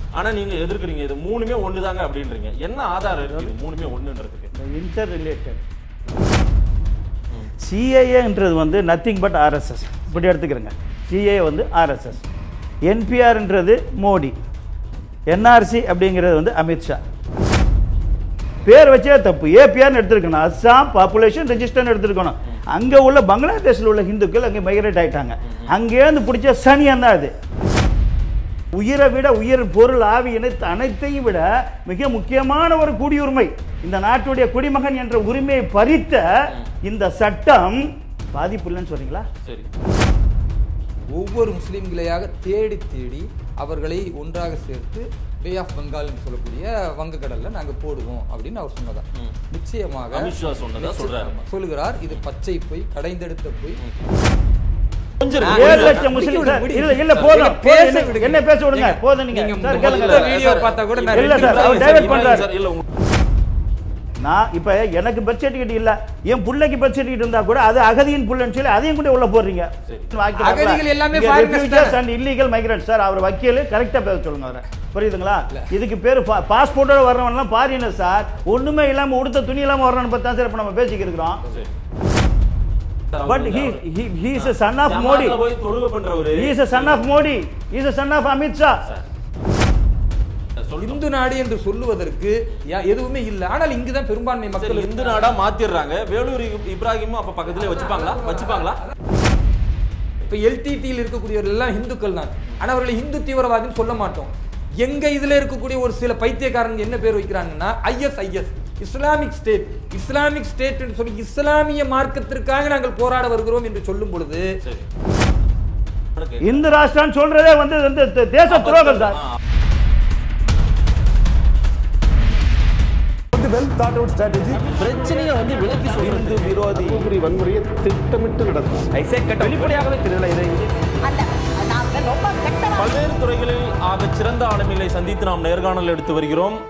ஆனா நீங்க எதிர்க்கிறீங்க இது மூணுமே ஒண்ணுதாங்க அப்படின்றீங்க என்ன ஆதாரம் இருக்கு இது மூணுமே ஒண்ணுன்றதுக்கு இன்டர் ரிலேட்டட் சிஏஏன்றது வந்து நத்திங் பட் ஆர்எஸ்எஸ் இப்படி எடுத்துக்கிறேங்க சிஏஏ வந்து ஆர்எஸ்எஸ் என்பிஆர்ன்றது மோடி என்ஆர்சி அப்படிங்கிறது வந்து அமித்ஷா பேர் வச்சே தப்பு ஏபிஆர்னு எடுத்துருக்கணும் அஸ்ஸாம் பாப்புலேஷன் ரெஜிஸ்டர்னு எடுத்துருக்கணும் அங்கே உள்ள பங்களாதேஷில் உள்ள இந்துக்கள் அங்கே மைக்ரேட் ஆயிட்டாங்க அங்கேருந்து பிடிச்ச சனியன் தான் அது உயிரை விட உயிர் பொருள் ஆவி இணைத்து அனைத்தையும் விட மிக முக்கியமான ஒரு குடியுரிமை இந்த நாட்டுடைய குடிமகன் என்ற உரிமையை பறித்த இந்த சட்டம் பாதிப்பு இல்லைன்னு சொல்றீங்களா சரி ஒவ்வொரு முஸ்லீம்களையாக தேடி தேடி அவர்களை ஒன்றாக சேர்த்து பே ஆஃப் பெங்கால் என்று சொல்லக்கூடிய வங்கக்கடல்ல நாங்க போடுவோம் அப்படின்னு அவர் சொன்னதா ம். நிச்சயமாக அமித்ஷா சொன்னதா சொல்றாரு சொல்லுகிறார் இது பச்சை பொய் கடைந்தெடுத்த பொய் கொஞ்சம் ஆ, இருக்கு. ஏழு இல்ல, லட்சம் முடிக்க முஸ்லிம் விடுங்க, சார், முடிக்க இல்ல விடுங்க. இல்ல சார், போதும் நீங்க பேச போதும், விடுங்க. என்ன பேச விடுங்க நீங்க- போதும் நீங்க நீங்க சார் முதல்ல கேளுங்க வீடியோ சார், பார்த்தா கூட நான் இல்ல ரெண்டு சார், நிமிஷம் அவர் சார், டைவர்ட் இப்ராஹிம் பண்றாரு. சார், இல்ல உங்க- நான் இப்ப எனக்கு பர்த் சர்டிஃபிகேட் இல்ல என் பிள்ளைக்கு பர்த் சர்டிஃபிகேட் இருந்தா கூட அது அகதியின் புள்ளன்னு சொல்லி அதையும் கூட உள்ள போடுறீங்க சரி. வாக்கி அகதிகள் எல்லாமே இங்க foreigners refugees தானே. and illegal migrants சார் அவர் வக்கீல் கரெக்டா பேச சொல்லுங்க அவரை புரியுதுங்களா இதுக்கு பேரு பாஸ்போர்ட்டோட வர்றவன்லாம் பாரினர் சார் ஒண்ணுமே இல்லாம உடுத்த துணி இல்லாம வர்றவன் பத்தி தான் சார் இப்ப நம்ம பேசிக்கிட்டு இருக்கிறோம் சரி. But he he he is a son of Modi ஜமாத்ல போய் தொழுகை பண்றவரு he is a son of Modi he is a son of Amit Shah சொல்லுங்க. இந்து நாடு என்று சொல்லுவதற்கு யா- எதுவுமே இல்லை ஆனால் இங்குதான் பெரும்பான்மை சரி, மக்கள் இந்து நாடா மாத்திடுறாங்க வேலூர் இப்- இப்ராஹிமும் அப்ப பக்கத்துலயே வச்சுப்பாங்களா வச்சுப்பாங்களா இப்ப எல்டிடியில் இருக்கக்கூடியவர்கள் எல்லாம் இந்துக்கள் தான் ஆனா அவர்களை இந்து தீவிரவாதின்னு சொல்ல மாட்டோம் எங்க இதுல இருக்கக்கூடிய ஒரு சில பைத்தியக்காரங்க என்ன பேர் வைக்கிறாங்கன்னா ISIS Islamic State Islamic State என்று சொல்லி இஸ்லாமிய மார்க்கத்திற்காக நாங்கள் போராட வருகிறோம் என்று சொல்லும் பொழுது சரி இந்து ராஷ்டிரம் சொல்றதே வந்து வந்து தே- தேச துரோகம் சார் ஆ, வந்து வெல் தாட் அவுட் ஸ்ட்ராட்டஜி பிரச்சனையை வந்து விலக்கி சொல்றது விரோதி தூத்துக்குடி வன்முறையை திட்டமிட்டு நடக்கும் வெளிப்படையாகவே தெரியல இதை அல்ல நாங்கள் ரொம்ப கெட்டவா பல்வேறு துறைகளில் ஆக சிறந்த ஆளுமைகளை சந்தித்து நாம் நேர்காணல் எடுத்து வருகிறோம்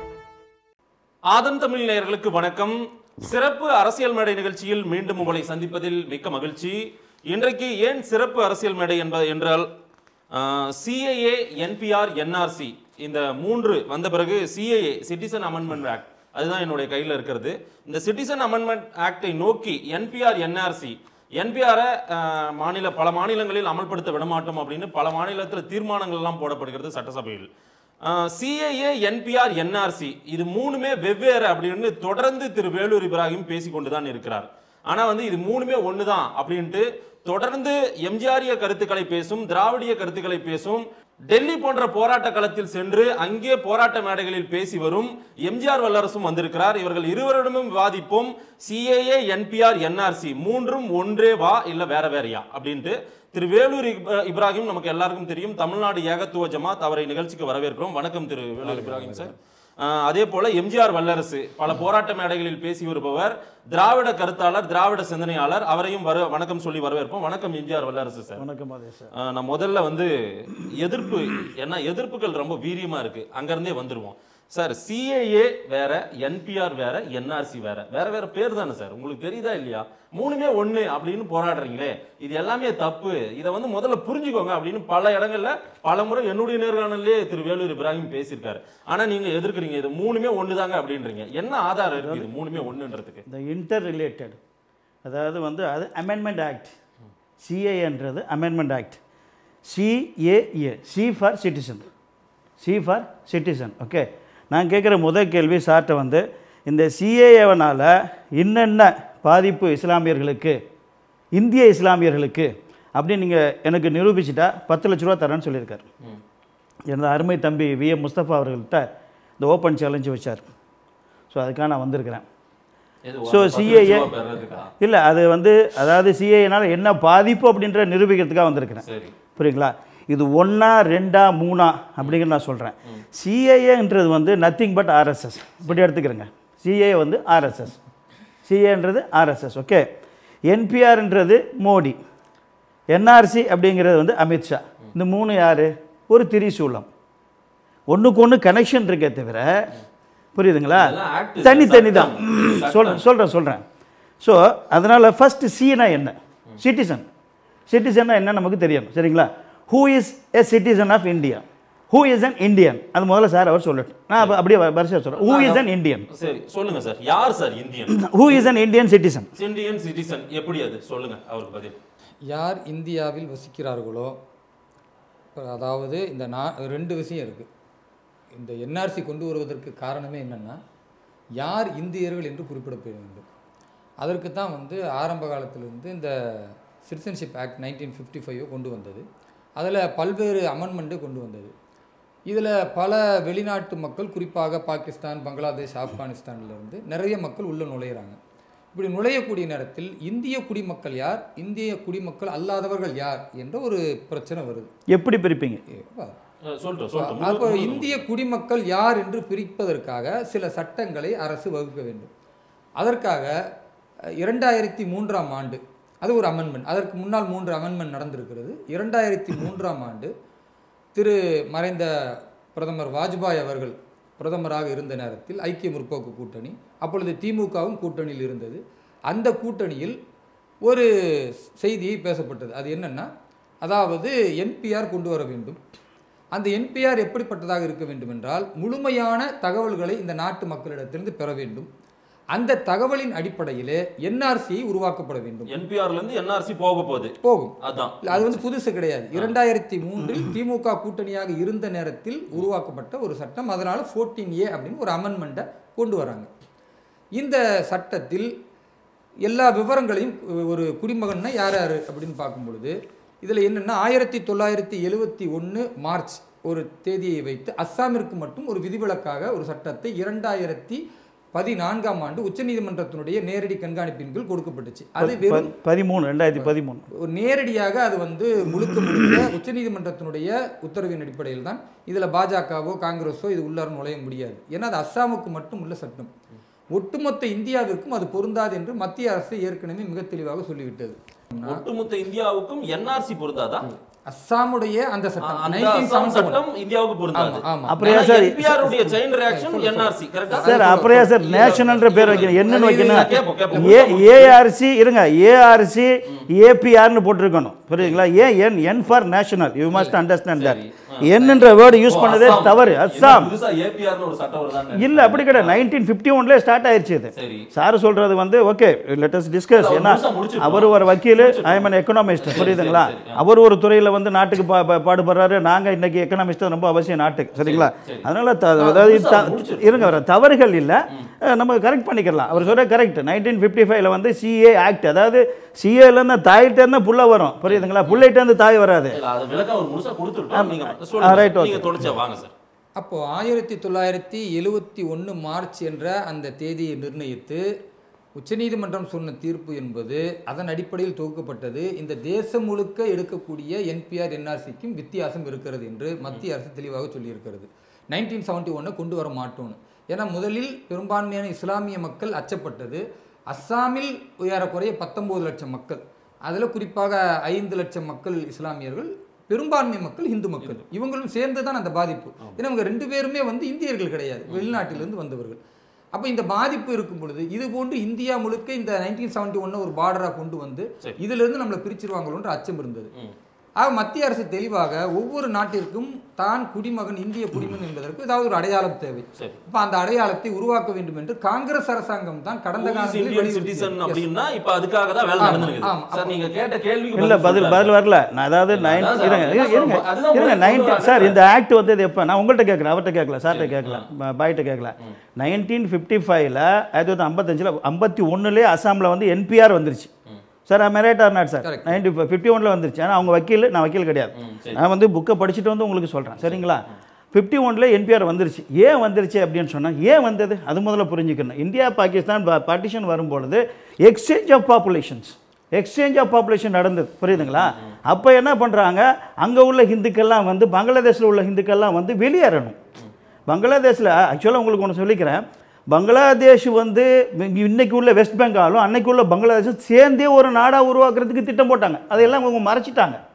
ஆதன் தமிழ் நேயர்களுக்கு வணக்கம் சிறப்பு அரசியல் மேடை நிகழ்ச்சியில் மீண்டும் உங்களை சந்திப்பதில் மிக்க மகிழ்ச்சி இன்றைக்கு ஏன் சிறப்பு அரசியல் மேடை என்ப என்றால் சிஏஏ என்பிஆர் என்ஆர்சி இந்த மூன்று வந்த பிறகு சிஏஏ சிட்டிசன் அமெண்ட்மெண்ட் ஆக்ட் அதுதான் என்னுடைய கையில் இருக்கிறது இந்த சிட்டிசன் அமெண்ட்மெண்ட் ஆக்டை நோக்கி என்பிஆர் என்ஆர்சி என்பிஆரை மாநில பல மாநிலங்களில் அமல்படுத்த விடமாட்டோம் அப்படின்னு பல மாநிலத்தில் தீர்மானங்கள் எல்லாம் போடப்படுகிறது சட்டசபையில் சிஏஏ என்பிஆர் என்ஆர்சி இது மூணுமே வெவ்வேறு அப்படின்னு தொடர்ந்து திரு வேலூர் இப்ராஹிம் பேசிக்கொண்டு தான் இருக்கிறார் ஆனா வந்து இது மூணுமே ஒண்ணுதான் அப்படின்ட்டு தொடர்ந்து எம்ஜிஆரிய கருத்துக்களை பேசும் திராவிடிய கருத்துக்களை பேசும் டெல்லி போன்ற போராட்ட களத்தில் சென்று அங்கே போராட்ட மேடைகளில் பேசி வரும் எம்ஜிஆர் வல்லரசும் வந்திருக்கிறார் இவர்கள் இருவரிடமும் விவாதிப்போம் சிஏஏ என்பிஆர் என்ஆர்சி மூன்றும் ஒன்றே வா இல்ல வேற வேறயா அப்படின்ட்டு திரு வேலூர் இப்ரா- இப்ராஹிம் நமக்கு எல்லாருக்கும் தெரியும் தமிழ்நாடு ஏகத்துவ ஜமாத் அவரை நிகழ்ச்சிக்கு வரவேற்கிறோம் வணக்கம் திரு வேலூர் இப்ராஹிம் சார் ஆஹ் அதே போல எம்ஜிஆர் வல்லரசு பல போராட்ட மேடைகளில் பேசி வருபவர் திராவிட கருத்தாளர் திராவிட சிந்தனையாளர் அவரையும் வர வணக்கம் சொல்லி வரவேற்போம் வணக்கம் எம்ஜிஆர் வல்லரசு சார் வணக்கம் அதே சார் ஆஹ் நான் முதல்ல வந்து எதிர்ப்பு ஏன்னா எதிர்ப்புகள் ரொம்ப வீரியமா இருக்கு அங்கிருந்தே வந்துருவோம் சார் சிஏஏ வேற என்பிஆர் வேற என்ஆர்சி வேற வேற வேற பேர் தானே சார் உங்களுக்கு தெரியுதா இல்லையா மூணுமே ஒண்ணு அப்படின்னு போராடுறீங்களே இது எல்லாமே தப்பு இதை வந்து முதல்ல புரிஞ்சுக்கோங்க அப்படின்னு பல இடங்கள்ல பல முறை என்னுடைய நேர்காணலே திரு வேலூர் இப்ராஹிம் பேசியிருக்காரு ஆனா நீங்க எதிர்க்கிறீங்க இது மூணுமே ஒண்ணுதாங்க அப்படின்றீங்க என்ன ஆதாரம் இருக்கு இது மூணுமே ஒண்ணுன்றதுக்கு இந்த இன்டர் ரிலேட்டட் அதாவது வந்து அது அமெண்ட்மெண்ட் ஆக்ட் சிஏன்றது amendment act CAA C for citizen C for citizen okay நான் கேட்குற முதல் கேள்வி சார்ட்ட வந்து இந்த சிஏஏவனால் என்னென்ன பாதிப்பு இஸ்லாமியர்களுக்கு இந்திய இஸ்லாமியர்களுக்கு அப்படின்னு நீங்கள் எனக்கு நிரூபிச்சிட்டா பத்து லட்ச ரூபா தரேன்னு சொல்லியிருக்காரு எனது அருமை தம்பி வி எம் முஸ்தபா அவர்கள்ட்ட இந்த ஓப்பன் சேலஞ்சு வச்சார் ஸோ அதுக்காக நான் வந்திருக்கிறேன் எது, ஸோ பத்து லட்ச சிஏஏ ரூபா பெறுறதுக்கா? இல்லை அது வந்து அதாவது சிஏஏனால் என்ன பாதிப்பு அப்படின்ற நிரூபிக்கிறதுக்காக வந்திருக்கிறேன் சரி புரியுங்களா இது ஒன்றா ரெண்டா மூணா அப்படிங்கிற நான் சொல்கிறேன் சிஏஏன்றது வந்து நத்திங் பட் ஆர்எஸ்எஸ் இப்படி எடுத்துக்கிறேங்க சிஏ வந்து ஆர்எஸ்எஸ் சிஏன்றது ஆர்எஸ்எஸ் ஓகே என்பிஆர்ன்றது மோடி என்ஆர்சி அப்படிங்கிறது வந்து அமித்ஷா இந்த மூணு யார் ஒரு திரிசூலம் ஒன்றுக்கு ஒன்று கனெக்ஷன் இருக்கே தவிர புரியுதுங்களா இதெல்லாம் act தனி தனி தான் சட்டம். சொல் சொல்கிறேன் சொல்கிறேன் ஸோ அதனால் ஃபஸ்ட்டு சினா என்ன சிட்டிசன் சிட்டிசன்னா என்ன நமக்கு தெரியும் சரிங்களா who is a citizen of India who is an Indian அது முதல்ல சார் அவர் சொல்லட்டும் நான் அப்ப- அப்படியே வரிசையாக சொல்கிறேன் ஹூ இஸ் அன் இந்தியன் சரி சொல்லுங்க சார் யார் sir Indian who is an Indian citizen Indian citizen எப்படி அது சொல்லுங்க அவருக்கு பதில் யார் இந்தியாவில் வசிக்கிறார்களோ இப்ப அதாவது இந்த நா ரெண்டு விஷயம் இருக்குது இந்த என்ஆர்சி கொண்டு வருவதற்கு காரணமே என்னென்னா யார் இந்தியர்கள் என்று குறிப்பிடப்பட வேண்டும் அதற்கு தான் வந்து ஆரம்ப காலத்திலிருந்து இந்த citizenship act nineteen fifty five கொண்டு வந்தது அதில் பல்வேறு அமெண்ட்மெண்ட்டு கொண்டு வந்தது இதில் பல வெளிநாட்டு மக்கள் குறிப்பாக பாகிஸ்தான் பங்களாதேஷ் ஆப்கானிஸ்தான்ல இருந்து நிறைய மக்கள் உள்ளே நுழையிறாங்க இப்படி நுழையக்கூடிய நேரத்தில் இந்திய குடிமக்கள் யார் இந்திய குடிமக்கள் அல்லாதவர்கள் யார் என்ற ஒரு பிரச்சனை வருது இரண்டாயிரத்தி எப்படி பிரிப்பீங்க அஹ் சொல்லிட்டோம் சொல்லிட்டோம் அப்போ முழு- முழு- இந்திய குடிமக்கள் யார் என்று பிரிப்பதற்காக சில சட்டங்களை அரசு வகுக்க வேண்டும் அதற்காக அஹ், இரண்டாயிரத்தி மூன்றாம் ஆண்டு அது ஒரு அமெண்ட்மெண்ட் அதற்கு முன்னால் மூன்று அமெண்ட்மெண்ட் நடந்திருக்கிறது இரண்டாயிரத்தி மூன்றாம் ஆண்டு திரு மறைந்த பிரதமர் வாஜ்பாய் அவர்கள் பிரதமராக இருந்த நேரத்தில் ஐக்கிய முற்போக்கு கூட்டணி அப்பொழுது திமுகவும் கூட்டணியில் இருந்தது அந்த கூட்டணியில் ஒரு செய்தியை பேசப்பட்டது அது என்னன்னா அதாவது என்பிஆர் கொண்டு வர வேண்டும் அந்த என்பிஆர் எப்படிப்பட்டதாக இருக்க வேண்டும் என்றால் முழுமையான தகவல்களை இந்த நாட்டு மக்களிடத்திலிருந்து பெற வேண்டும் அந்த தகவலின் அடிப்படையிலே என்ஆர்சியை உருவாக்கப்பட வேண்டும் NPR ல இருந்து என்ஆர்சி போக போகுது போகும் அதான் இல்ல, அது வந்து புதுசு கிடையாது இரண்டாயிரத்தி மூன்றில் திமுக கூட்டணியாக இருந்த நேரத்தில் உருவாக்கப்பட்ட ஒரு சட்டம் அதனால ஃபோர்டீன் ஏ அப்படின்னு ஒரு அமெண்ட்மெண்ட்டை கொண்டு வராங்க இந்த சட்டத்தில் எல்லா விவரங்களையும் ஒரு குடிமகன்னா யார் யார் அப்படின்னு பார்க்கும் பொழுது இதில் என்னென்னா ஆயிரத்தி தொள்ளாயிரத்தி எழுவத்தி ஒன்று மார்ச் ஒரு தேதியை வைத்து அஸ்ஸாமிற்கு மட்டும் ஒரு விதிவிலக்காக ஒரு சட்டத்தை இரண்டாயிரத்தி பதினான்காம் ஆண்டு உச்சநீதிமன்றத்தினுடைய நேரடி கண்காணிப்பின் கீழ் கொடுக்கப்பட்டுச்சு அது வெறும் பதிமூணு ரெண்டாயிரத்தி பதிமூணு ஒரு நேரடியாக அது வந்து முழுக்க முழுக்க உச்சநீதிமன்றத்தினுடைய உத்தரவின் அடிப்படையில் தான் இதில் பாஜகவோ காங்கிரஸோ இது உள்ளார நுழைய முடியாது ஏன்னா அது அஸ்ஸாமுக்கு மட்டும் உள்ள சட்டம் ஒட்டுமொத்த இந்தியாவிற்கும் அது பொருந்தாது என்று மத்திய அரசு ஏற்கனவே மிக தெளிவாக சொல்லிவிட்டது ஒட்டுமொத்த இந்தியாவுக்கும் என்ஆர்சி பொருந்தாதா அஸ்ஸாமுடைய அந்த சட்டம் அந்த 1971 அஸ்ஸாம் சட்டம் இந்தியாவுக்கு பொருந்தாது ஆமா, ஆமா. அப்புறம் ஏன் சார் NPR உடைய செயின் ரியாக்ஷன் என்ஆர்சி கரெக்டா சார் அப்புறம் ஏன் சார் நேஷனல்ன்ற பேர் வைக்கணும் என்னன்னு அது வைக்கணும் கேட்போம், கேட்போம். ஏ ஏஆர்சி இருங்க ஏஆர்சி ஏபிஆர்னு போட்டிருக்கணும் புரியுதுங்களா ஏன் N N for national you must understand that என்னன்ற வேர்டு யூஸ் பண்ணதே தவறு அஸ்ஸாம் புதுசா ஏபிஆர்னு ஒரு சட்டம் வருதான்னு இல்ல அப்படி கிடையாது நைன்டீன் ஃபிஃப்டி ஒன்லேயே ஸ்டார்ட் ஆயிடுச்சு இது சரி சார் சொல்றது வந்து ஓகே லெட்டஸ் டிஸ்கஸ் அவர் ஏன்னா முழுசா முடிச்சிருக்கோம். அவர் ஒரு வக்கீல் ஐ எம் எக்கனாமிஸ்ட் புரியுதுங்களா சரி, சரி. அவர் ஒரு துறையில வந்து நாட்டுக்கு பா- பா- பாடுபடுறாரு நாங்க இன்னைக்கு எக்கனாமிஸ்ட் ரொம்ப அவசியம் நாட்டுக்கு சரிங்களா சரி. அதனால த- அதாவது முழுசா த- முடிச்சிருக்கோம். இருங்க வர தவறுகள் இல்ல அஹ், நம்ம கரெக்ட் பண்ணிக்கலாம் அவர் சொல்ற கரெக்ட் நைன்டீன் ஃபிஃப்டி ஃபைவ்ல வந்து சிஏ ஆக்ட் அதாவது சிஏல இருந்து தாயிட்ட இருந்து புள்ள வரும் புரியுதுங்களா புள்ளைகிட்ட இருந்து தாய் வராது இல்ல அது விளக்கம் அவர் முழுசா கொடுத்துட்டோம் நீங்க ஆ, சொல்லுங்க right, okay. நீங்க தொடச்சா வாங்க சார் அப்போ ஆயிரத்தி தொள்ளாயிரத்தி எழுவத்தி ஒன்று மார்ச் என்ற அந்த தேதியை நிர்ணயித்து உச்சநீதிமன்றம் சொன்ன தீர்ப்பு என்பது அதன் அடிப்படையில் தொகுக்கப்பட்டது இந்த தேசம் முழுக்க எடுக்கக்கூடிய என்பிஆர் என்ஆர்சிக்கும் வித்தியாசம் இருக்கிறது என்று மத்திய அரசு தெளிவாக சொல்லியிருக்கிறது நைன்டீன் செவன்ட்டி ஒன்னை கொண்டு வர மாட்டோம்னு ஏன்னா முதலில் பெரும்பான்மையான இஸ்லாமிய மக்கள் அச்சப்பட்டது அஸ்ஸாமில் ஏறக்குறைய பத்தொன்பது லட்சம் மக்கள் அதில் குறிப்பாக ஐந்து லட்சம் மக்கள் இஸ்லாமியர்கள் பெரும்பான்மை மக்கள் இந்து மக்கள் இவங்களும் சேர்ந்து தான் அந்த பாதிப்பு ஏன்னா இவங்க ரெண்டு பேருமே வந்து இந்தியர்கள் கிடையாது வெளிநாட்டிலிருந்து வந்தவர்கள் அப்போ இந்த பாதிப்பு இருக்கும் பொழுது இது போன்று இந்தியா முழுக்க இந்த நைன்டீன் செவன்டி ஒன்னை ஒரு பார்டராக கொண்டு வந்து சரி. இதுல இருந்து நம்மளை பிரிச்சிருவாங்களோன்ற அச்சம் இருந்தது ம். ஆக மத்திய அரசு தெளிவாக ஒவ்வொரு நாட்டிற்கும் தான் குடிமகன் இந்திய குடிமகன் என்பதற்கு ஏதாவது ஒரு அடையாளம் தேவை சரி இப்போ அந்த அடையாளத்தை உருவாக்க வேண்டும் என்று காங்கிரஸ் அரசாங்கம் தான் கடந்த காலங்களில் இந்தியன் வலியுறுத்தியது. Citizen Yes. அப்படின்னா இப்ப அதுக்காக தான் வேலை ஆமா, நடந்துருக்குது ஆமா. சார் நீங்க கேட்ட கேள்விக்கு இல்ல பதில் சொல்லல. பதில் வரல நான் அதாவது நைன் அதான் சார், இருங்க அதுதான் இருங்க சொல்றேன். அதுதான் இருங்க உங்களுக்கு நைன்டீன் சொல்றாங்க. சார் இந்த ஆக்ட் வந்து இது எப்போ நான் உங்கள்கிட்ட கேட்கல அவர்கிட்ட கேட்கல சார்கிட்ட கேட்கல பாய்கிட்ட கேட்கல நைன்டீன் ஃபிஃப்டி ஃபைவ்ல ஆயிரத்தி தொள்ளாயிரத்தி ஐம்பத்தஞ்சில் ஐம்பத்தி ஒன்றுலேயே அசாமில் வந்து என்பிஆர் வந்துருச்சு sir I married or not sir Correct. Ninety fifty ஒனில் வந்துருச்சு ஆனால் அவங்க வக்கீல் நான் வக்கீல் கிடையாது ம், சரி. நான் வந்து புக்கை படிச்சுட்டு வந்து உங்களுக்கு சொல்கிறேன் சரிங்களா ஃபிஃப்டி ஒனில் என்பிஆர் வந்துருச்சு ஏன் வந்துருச்சு அப்படின்னு சொன்னால் ஏன் வந்தது அது முதல்ல புரிஞ்சுக்கணும் இந்தியா பாகிஸ்தான் பார்ட்டிஷன் வரும்பொழுது exchange of populations exchange of population நடந்தது புரியுதுங்களா அப்போ என்ன பண்ணுறாங்க அங்கே உள்ள ஹிந்துக்கள்லாம் வந்து பங்களாதேஷில் உள்ள ஹிந்துக்கள்லாம் வந்து வெளியேறணும் பங்களாதேஷில் ஆக்சுவலாக உங்களுக்கு ஒன்று சொல்லிக்கிறேன் பங்களாதேஷ் வந்து இன்னைக்கு உள்ள வெஸ்ட் பெங்காலும் அன்னைக்கு உள்ள பங்களாதேஷும் சேர்ந்தே ஒரு நாடாக உருவாக்குறதுக்கு திட்டம் போட்டாங்க அதையெல்லாம் அவங்க மறைச்சிட்டாங்க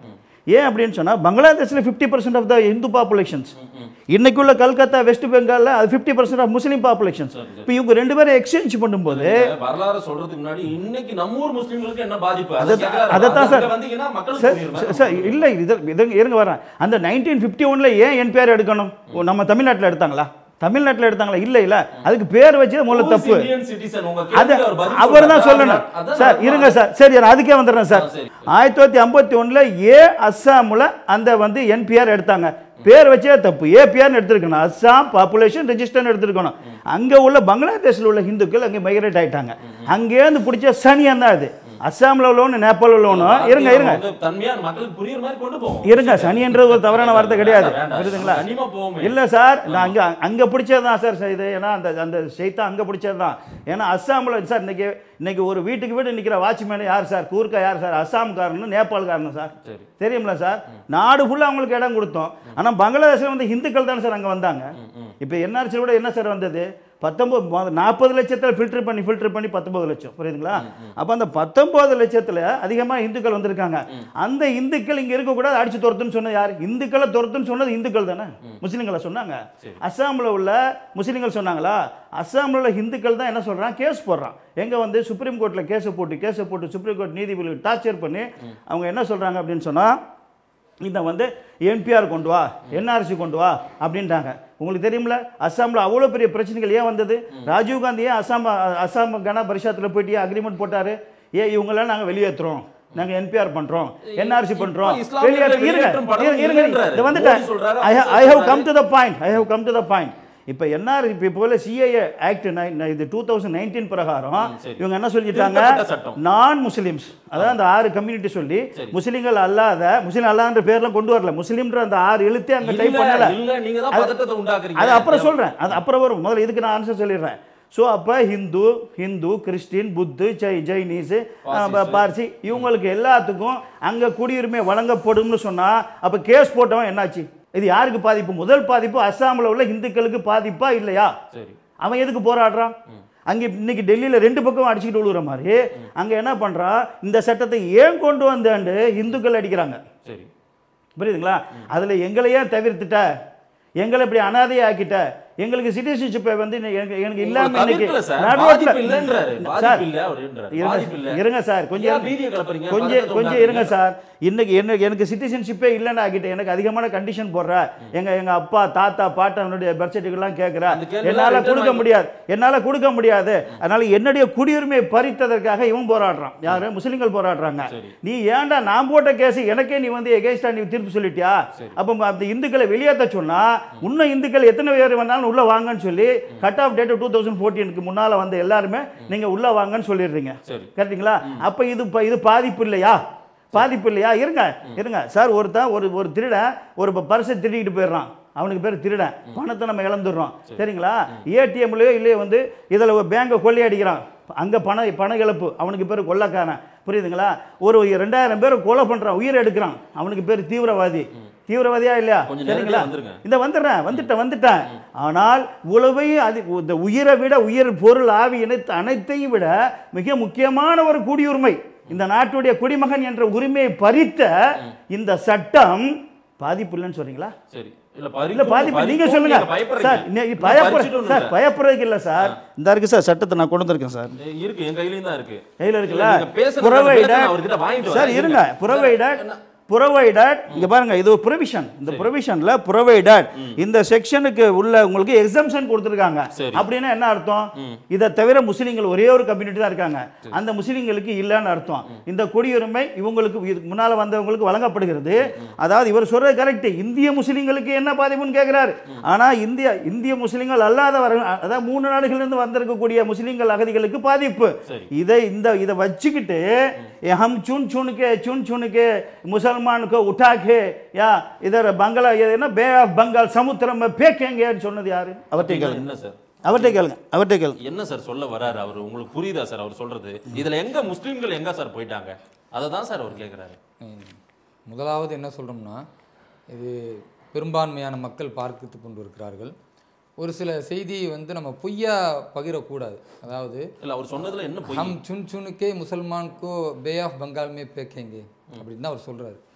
ஏன் அப்படின்னு சொன்னா பங்களாதேஷ்ல fifty percent of the Hindu populations இன்னைக்குள்ள கல்கத்தா வெஸ்ட் பெங்கால்ல அது fifty percent of Muslim populations இப்போ இவங்க ரெண்டு பேரும் எக்ஸ்சேஞ்ச் பண்ணும்போது இந்த வரலாறு சொல்றதுக்கு முன்னாடி இன்னைக்கு நம்ம ஊர் முஸ்லிம்களுக்கு என்ன பாதிப்பு அதை அதை- கேட்கறாரு. அதைத்தான் சார். அங்க வந்தீங்கன்னா மக்களுக்கு சார் புரியுற சார், மாதிரி சார் இல்லை இது இது இருங்க வரேன் அந்த நைன்டீன் ஃபிஃப்டி ஒன்ல ஏன் என்பிஆர் எடுக்கணும் ஓ, நம்ம தமிழ்நாட்டில் எடுத்தாங்களா தமிழ்நாட்டில் எடுத்தாங்களா இல்லை இல்லை அதுக்கு பேர் வச்சு முதல்ல Who's தப்பு Indian citizen? உங்க அது கேள்விக்கு அவர் பதில் அவர் தான் சொல்றாரு. சொல்லணும் அதான் சார் நான் இருங்க சார் சரி நான் அதுக்கே வந்துடுறேன் சார் ஆ, சரி. ஆயிரத்தி தொள்ளாயிரத்தி ஐம்பத்தி ஒன்றில் ஏ அஸ்ஸாமில் அந்த வந்து என்பிஆர் எடுத்தாங்க பேர் வச்சே தப்பு ஏபிஆர்னு எடுத்திருக்கணும் அஸ்ஸாம் பாப்புலேஷன் ரெஜிஸ்டர்னு எடுத்திருக்கணும் அங்கே உள்ள பங்களாதேஷில் உள்ள இந்துக்கள் அங்கே மைக்ரேட் ஆயிட்டாங்க அங்கேருந்து பிடிச்ச சனியன் தான் அது அஸ்ஸாமில் உள்ளவனு நேபாளில் உள்ளவனும் இருங்க நம்ம இருங்க வந்து தன்மையா மக்களுக்கு புரியுற மாதிரி கொண்டு போவோம் இருங்க சனின்றது ஒரு தவறான வார்த்தை கிடையாது வேண்டாம், வேண்டாம். புரியுதுங்களா கனிமா போவோமே. இல்ல சார் நான் அங்க அங்க பிடிச்சது தான் சார் இது ஏன்னா அந்த அந்த செய்தான் அங்க பிடிச்சது தான் ஏன்னா அஸ்ஸாம்ல சார் இன்னைக்கு இன்னைக்கு ஒரு வீட்டுக்கு வீடு நிக்கிற வாட்ச்மேன் யார் சார் கூர்க்கா யார் சார் அஸ்ஸாம்காரனும் நேபாள்காரனும் சார் சரி. தெரியுமில சார் நாடு ஃபுல்லா அவங்களுக்கு இடம் கொடுத்தோம் ஆனா பங்களாதேஷ்ல வந்து இந்துக்கள் தானே சார் அங்க வந்தாங்க இப்போ என்ஆர்சி கூட என்ன சார் வந்தது பத்தொன்பது நாற்பது லட்சத்தில் ஃபில்டர் பண்ணி ஃபில்டர் பண்ணி பத்தொன்பது லட்சம் புரியுதுங்களா அப்போ அந்த பத்தொன்பது லட்சத்தில் அதிகமாக இந்துக்கள் வந்திருக்காங்க அந்த இந்துக்கள் இங்கே இருக்கக்கூடாது அடிச்சு துரத்துன்னு சொன்னது யார் இந்துக்களை துரத்துன்னு சொன்னது இந்துக்கள் தானே முஸ்லீம்களை சொன்னாங்க அஸ்ஸாமில் உள்ள முஸ்லீம்கள் சொன்னாங்களா அஸ்ஸாமில் உள்ள இந்துக்கள் தான் என்ன சொல்கிறான் கேஸ் போடுறான் எங்கே வந்து சுப்ரீம் கோர்ட்டில் கேஸை போட்டு கேஸை போட்டு சுப்ரீம் கோர்ட் நீதிபதி டார்ச்சர் பண்ணி அவங்க என்ன சொல்கிறாங்க அப்படின்னு சொன்னால் இந்த வந்து என்பிஆர் கொண்டு வா என்ஆர்சி கொண்டு வா அப்படின்ட்டாங்க உங்களுக்கு தெரியுமில அஸ்ஸாமில் அவ்வளோ பெரிய பிரச்சனைகள் ஏன் வந்தது ராஜீவ் காந்தி ஏன் அஸ்ஸாம் அஸ்ஸாம் கன பரிஷத்தில் போயிட்டு அக்ரிமெண்ட் போட்டார் ஏன் இவங்களாம் நாங்கள் வெளியேற்றுறோம் நாங்கள் என்பிஆர் பண்ணுறோம் என்ஆர்சி பண்ணுறோம் இப்போ இஸ்லாமியர்களை வெளியேற்று இருங்க வெளியேற்றும் படம் இருங்க, இருங்க இல்லைன்றாரு. இது வந்துட்டேன் மோடி சொல்றாரு, ஐ அவர் ஐ ஹவ் சொல்றாரு. Come to the point I have come to the point இப்போ என்ஆர் இப்போ போல சிஏஏ ஆக்ட் இது டூ தௌசண்ட் நைன்டீன் பிரகாரம் சரி. இவங்க என்ன சொல்லிட்டாங்க திருத்தப்பட்ட சட்டம். நான் முஸ்லிம்ஸ் அதாவது அந்த ஆறு கம்யூனிட்டி சொல்லி சரி. முஸ்லிம்கள் அல்லாத முஸ்லீம் அல்லாத பேர்லாம் கொண்டு வரல முஸ்லிம்ன்ற அந்த ஆறு எழுத்தே அங்க டைப் இல்ல, பண்ணல இல்ல, நீங்க தான் அது- பதட்டத்தை உண்டாக்குறீங்க. அது அப்புறம் சொல்றேன் அது அப்புறம் வரும் முதல்ல இதுக்கு நான் ஆன்சர் சொல்லிடுறேன் ஸோ அப்போ ஹிந்து ஹிந்து கிறிஸ்டின் புத்து ஜெய் ஜெய்னீஸ் பார்சிஸ். பார்சி இவங்களுக்கு எல்லாத்துக்கும் அங்கே குடியுரிமை வழங்கப்படும்னு சொன்னா அப்போ கேஸ் போட்டவன் என்னாச்சு இது யாருக்கு பாதிப்பு முதல் பாதிப்பு அஸ்ஸாமில் உள்ள இந்துக்களுக்கு பாதிப்பா இல்லையா சரி அவன் எதுக்கு போராடுறான் அங்கே இன்னைக்கு டெல்லியில் ரெண்டு பக்கம் அடிச்சுக்கிட்டு விழுகிற மாதிரி அங்கே என்ன பண்ணுறான் இந்த சட்டத்தை ஏன் கொண்டு வந்தாண்டு இந்துக்கள் அடிக்கிறாங்க சரி புரியுதுங்களா அதில் எங்களையே தவிர்த்துட்ட எங்களை இப்படி அனாதையை ஆக்கிட்ட எங்களுக்கு சிட்டிசன்ஷிப்பை வந்து இன்னைக்கு எனக்கு எனக்கு இல்லாம உங்களை இன்னைக்கு தவிர்க்கல சார். நடுரோட்ல- பாதிப்பு இல்லைன்றாரு. சார், பாதிப்பு இல்லை அப்படின்றாரு. இருங்க பாதிப்பு இல்லை. இருங்க சார் கொஞ்சம் ஏன் பீதியை கிளப்புறீங்க? கொஞ்சம் பதட்டத்தை கொஞ்சம் இருங்க உண்டாக்குறீங்க? சார் இன்னைக்கு எனக்கு எனக்கு சிட்டிசன்ஷிப்பே இல்லைன்னு ஆகிட்டேன் எனக்கு அதிகமான கண்டிஷன் போடுற எங்க எங்க அப்பா தாத்தா பாட்டனுடைய பர்த் சர்டிஃபிகேட்லாம் கேட்குற அந்த கேள்வி என்னால return கொடுக்க வாங்கி- முடியாது என்னால கொடுக்க முடியாது அதனால என்னுடைய குடியுரிமையை பறித்ததற்காக இவன் போராடுறான் யாரு முஸ்லிம்கள் போராடுறாங்க சரி. நீ ஏன்டா நான் போட்ட கேஸ் எனக்கே நீ வந்து எகேன்ஸ்டா நீ தீர்ப்பு சொல்லிட்டியா அப்போ அந்த இந்துக்களை வெளியேற்ற சொன்னா இன்னும் இந்துக்கள் எத்தனை பேர் வேணாலும் உள்ள வாங்கன்னு சொல்லி cut off date two thousand ஃபோர்டீனுக்கு முன்னால வந்த எல்லாருமே நீங்க உள்ள வாங்கன்னு சொல்லிடுறீங்க சரி. கரெக்டுங்களா அப்ப இது ப- இது பாதிப்பு இல்லையா பாதிப்பு இல்லையா இருங்க இருங்க சார் ஒருத்தன் ஒரு ஒரு திருடன் ஒரு பர்ஸை திருடிட்டு போயிடுறான் அவனுக்கு பேர் திருடன் பணத்தை நம்ம இழந்துடுறோம் சரிங்களா ஏடிஎம்லயோ இல்லையோ வந்து இதில் பேங்கை கொள்ளையடிக்கிறான் அங்கே பண பண இழப்பு அவனுக்கு பேர் கொள்ளக்காரன் புரியுதுங்களா ஒரு ரெண்டாயிரம் பேர் கொலை பண்ணுறான் உயிரை எடுக்கிறான் அவனுக்கு பேர் தீவிரவாதி தீவிரவாதியா இல்லையா கொஞ்சம் சரிங்களா நேரடியா வந்துருங்க. இந்த வந்துடுறேன் வந்துட்டேன் வந்துட்டேன் ஆனால் உழவையும் அது இந்த உயிரை விட உயிர் பொருள் ஆவி இணைத்து அனைத்தையும் விட மிக முக்கியமான ஒரு குடியுரிமை இந்த நாட்டுடைய குடிமகன் என்ற உரிமையை பறித்த இந்த சட்டம் பாதிப்பு இல்லைன்னு சொல்றீங்களா சரி இல்ல இல்ல பாதிப்பு நீங்க சொல்லுங்க சார் இன்னைக்கு பயப்பட சார் பயப்படுறதுக்கு இல்ல சார் இந்த இருக்கு சார் சட்டத்தை நான் கொண்டு வந்திருக்கேன் சார் இருக்கு என் கையிலயும் தான் இருக்கு கையில் இருக்குல்ல நீங்க பேசுறதுக்கான விளக்கம் நான் அவர்கிட்ட வாங்கிட்டு சார் வரேன். இருங்க புறவைடட் புறவைடட் இங்க பாருங்க இது ஒரு ப்ரொவிஷன் இந்த ப்ரொவிஷன்ல புறவைடட் இந்த செக்ஷனுக்கு உள்ள உங்களுக்கு எக்ஸம்ஷன் கொடுத்துருக்காங்க சரி. அப்படின்னா என்ன அர்த்தம் இதை தவிர முஸ்லீம்கள் ஒரே ஒரு கம்யூனிட்டி தான் இருக்காங்க அந்த முஸ்லீம்களுக்கு இல்லைன்னு அர்த்தம் இந்த குடியுரிமை இவங்களுக்கு இதுக்கு முன்னால வந்தவங்களுக்கு வழங்கப்படுகிறது அதாவது இவர் சொல்றது கரெக்ட் இந்திய முஸ்லீம்களுக்கு என்ன பாதிப்புன்னு கேட்கிறாரு ஆனா இந்திய இந்திய முஸ்லீம்கள் அல்லாதவர்கள் அதாவது மூணு நாடுகளிலிருந்து இருந்து வந்திருக்கக்கூடிய முஸ்லீம்கள் அகதிகளுக்கு பாதிப்பு சரி. இதை இந்த இதை வச்சுக்கிட்டு ये हम चुन चुन के चुन चुन के मुसलमान को उठा के या इधर बंगला ये ना बे ஆஃப் பெங்கால் சமுத்திரம் பேக்கேங்கன்னு சொன்னது யாரு அவர்கிட்ட கேளுங்க என்ன சார் அவர்கிட்ட கேளுங்க அவர்கிட்ட கேளுங்க என்ன சார் சொல்ல வராரு அவர் உங்களுக்கு புரியுதா சார் அவர் சொல்றது இதுல எங்க முஸ்லிம்கள் எங்க சார் போயிட்டாங்க அதை தான் சார் அவர் கேக்குறாரு ம். முதலாவது என்ன சொல்கிறோம்னா இது பெரும்பான்மையான மக்கள் பார்த்து கொண்டு இருக்கிறார்கள் ஒரு சில செய்தியை வந்து நம்ம பொய்யா பகிரக்கூடாது அதாவது இல்ல அவர் சொன்னதுல என்ன பொய் ஹம் சுன் சுனுக்கே முசல்மான்கோ பே ஆஃப் பெங்கால் மே பேக்கேங்கே அப்படின்னு தான் அவர் சொல்றாரு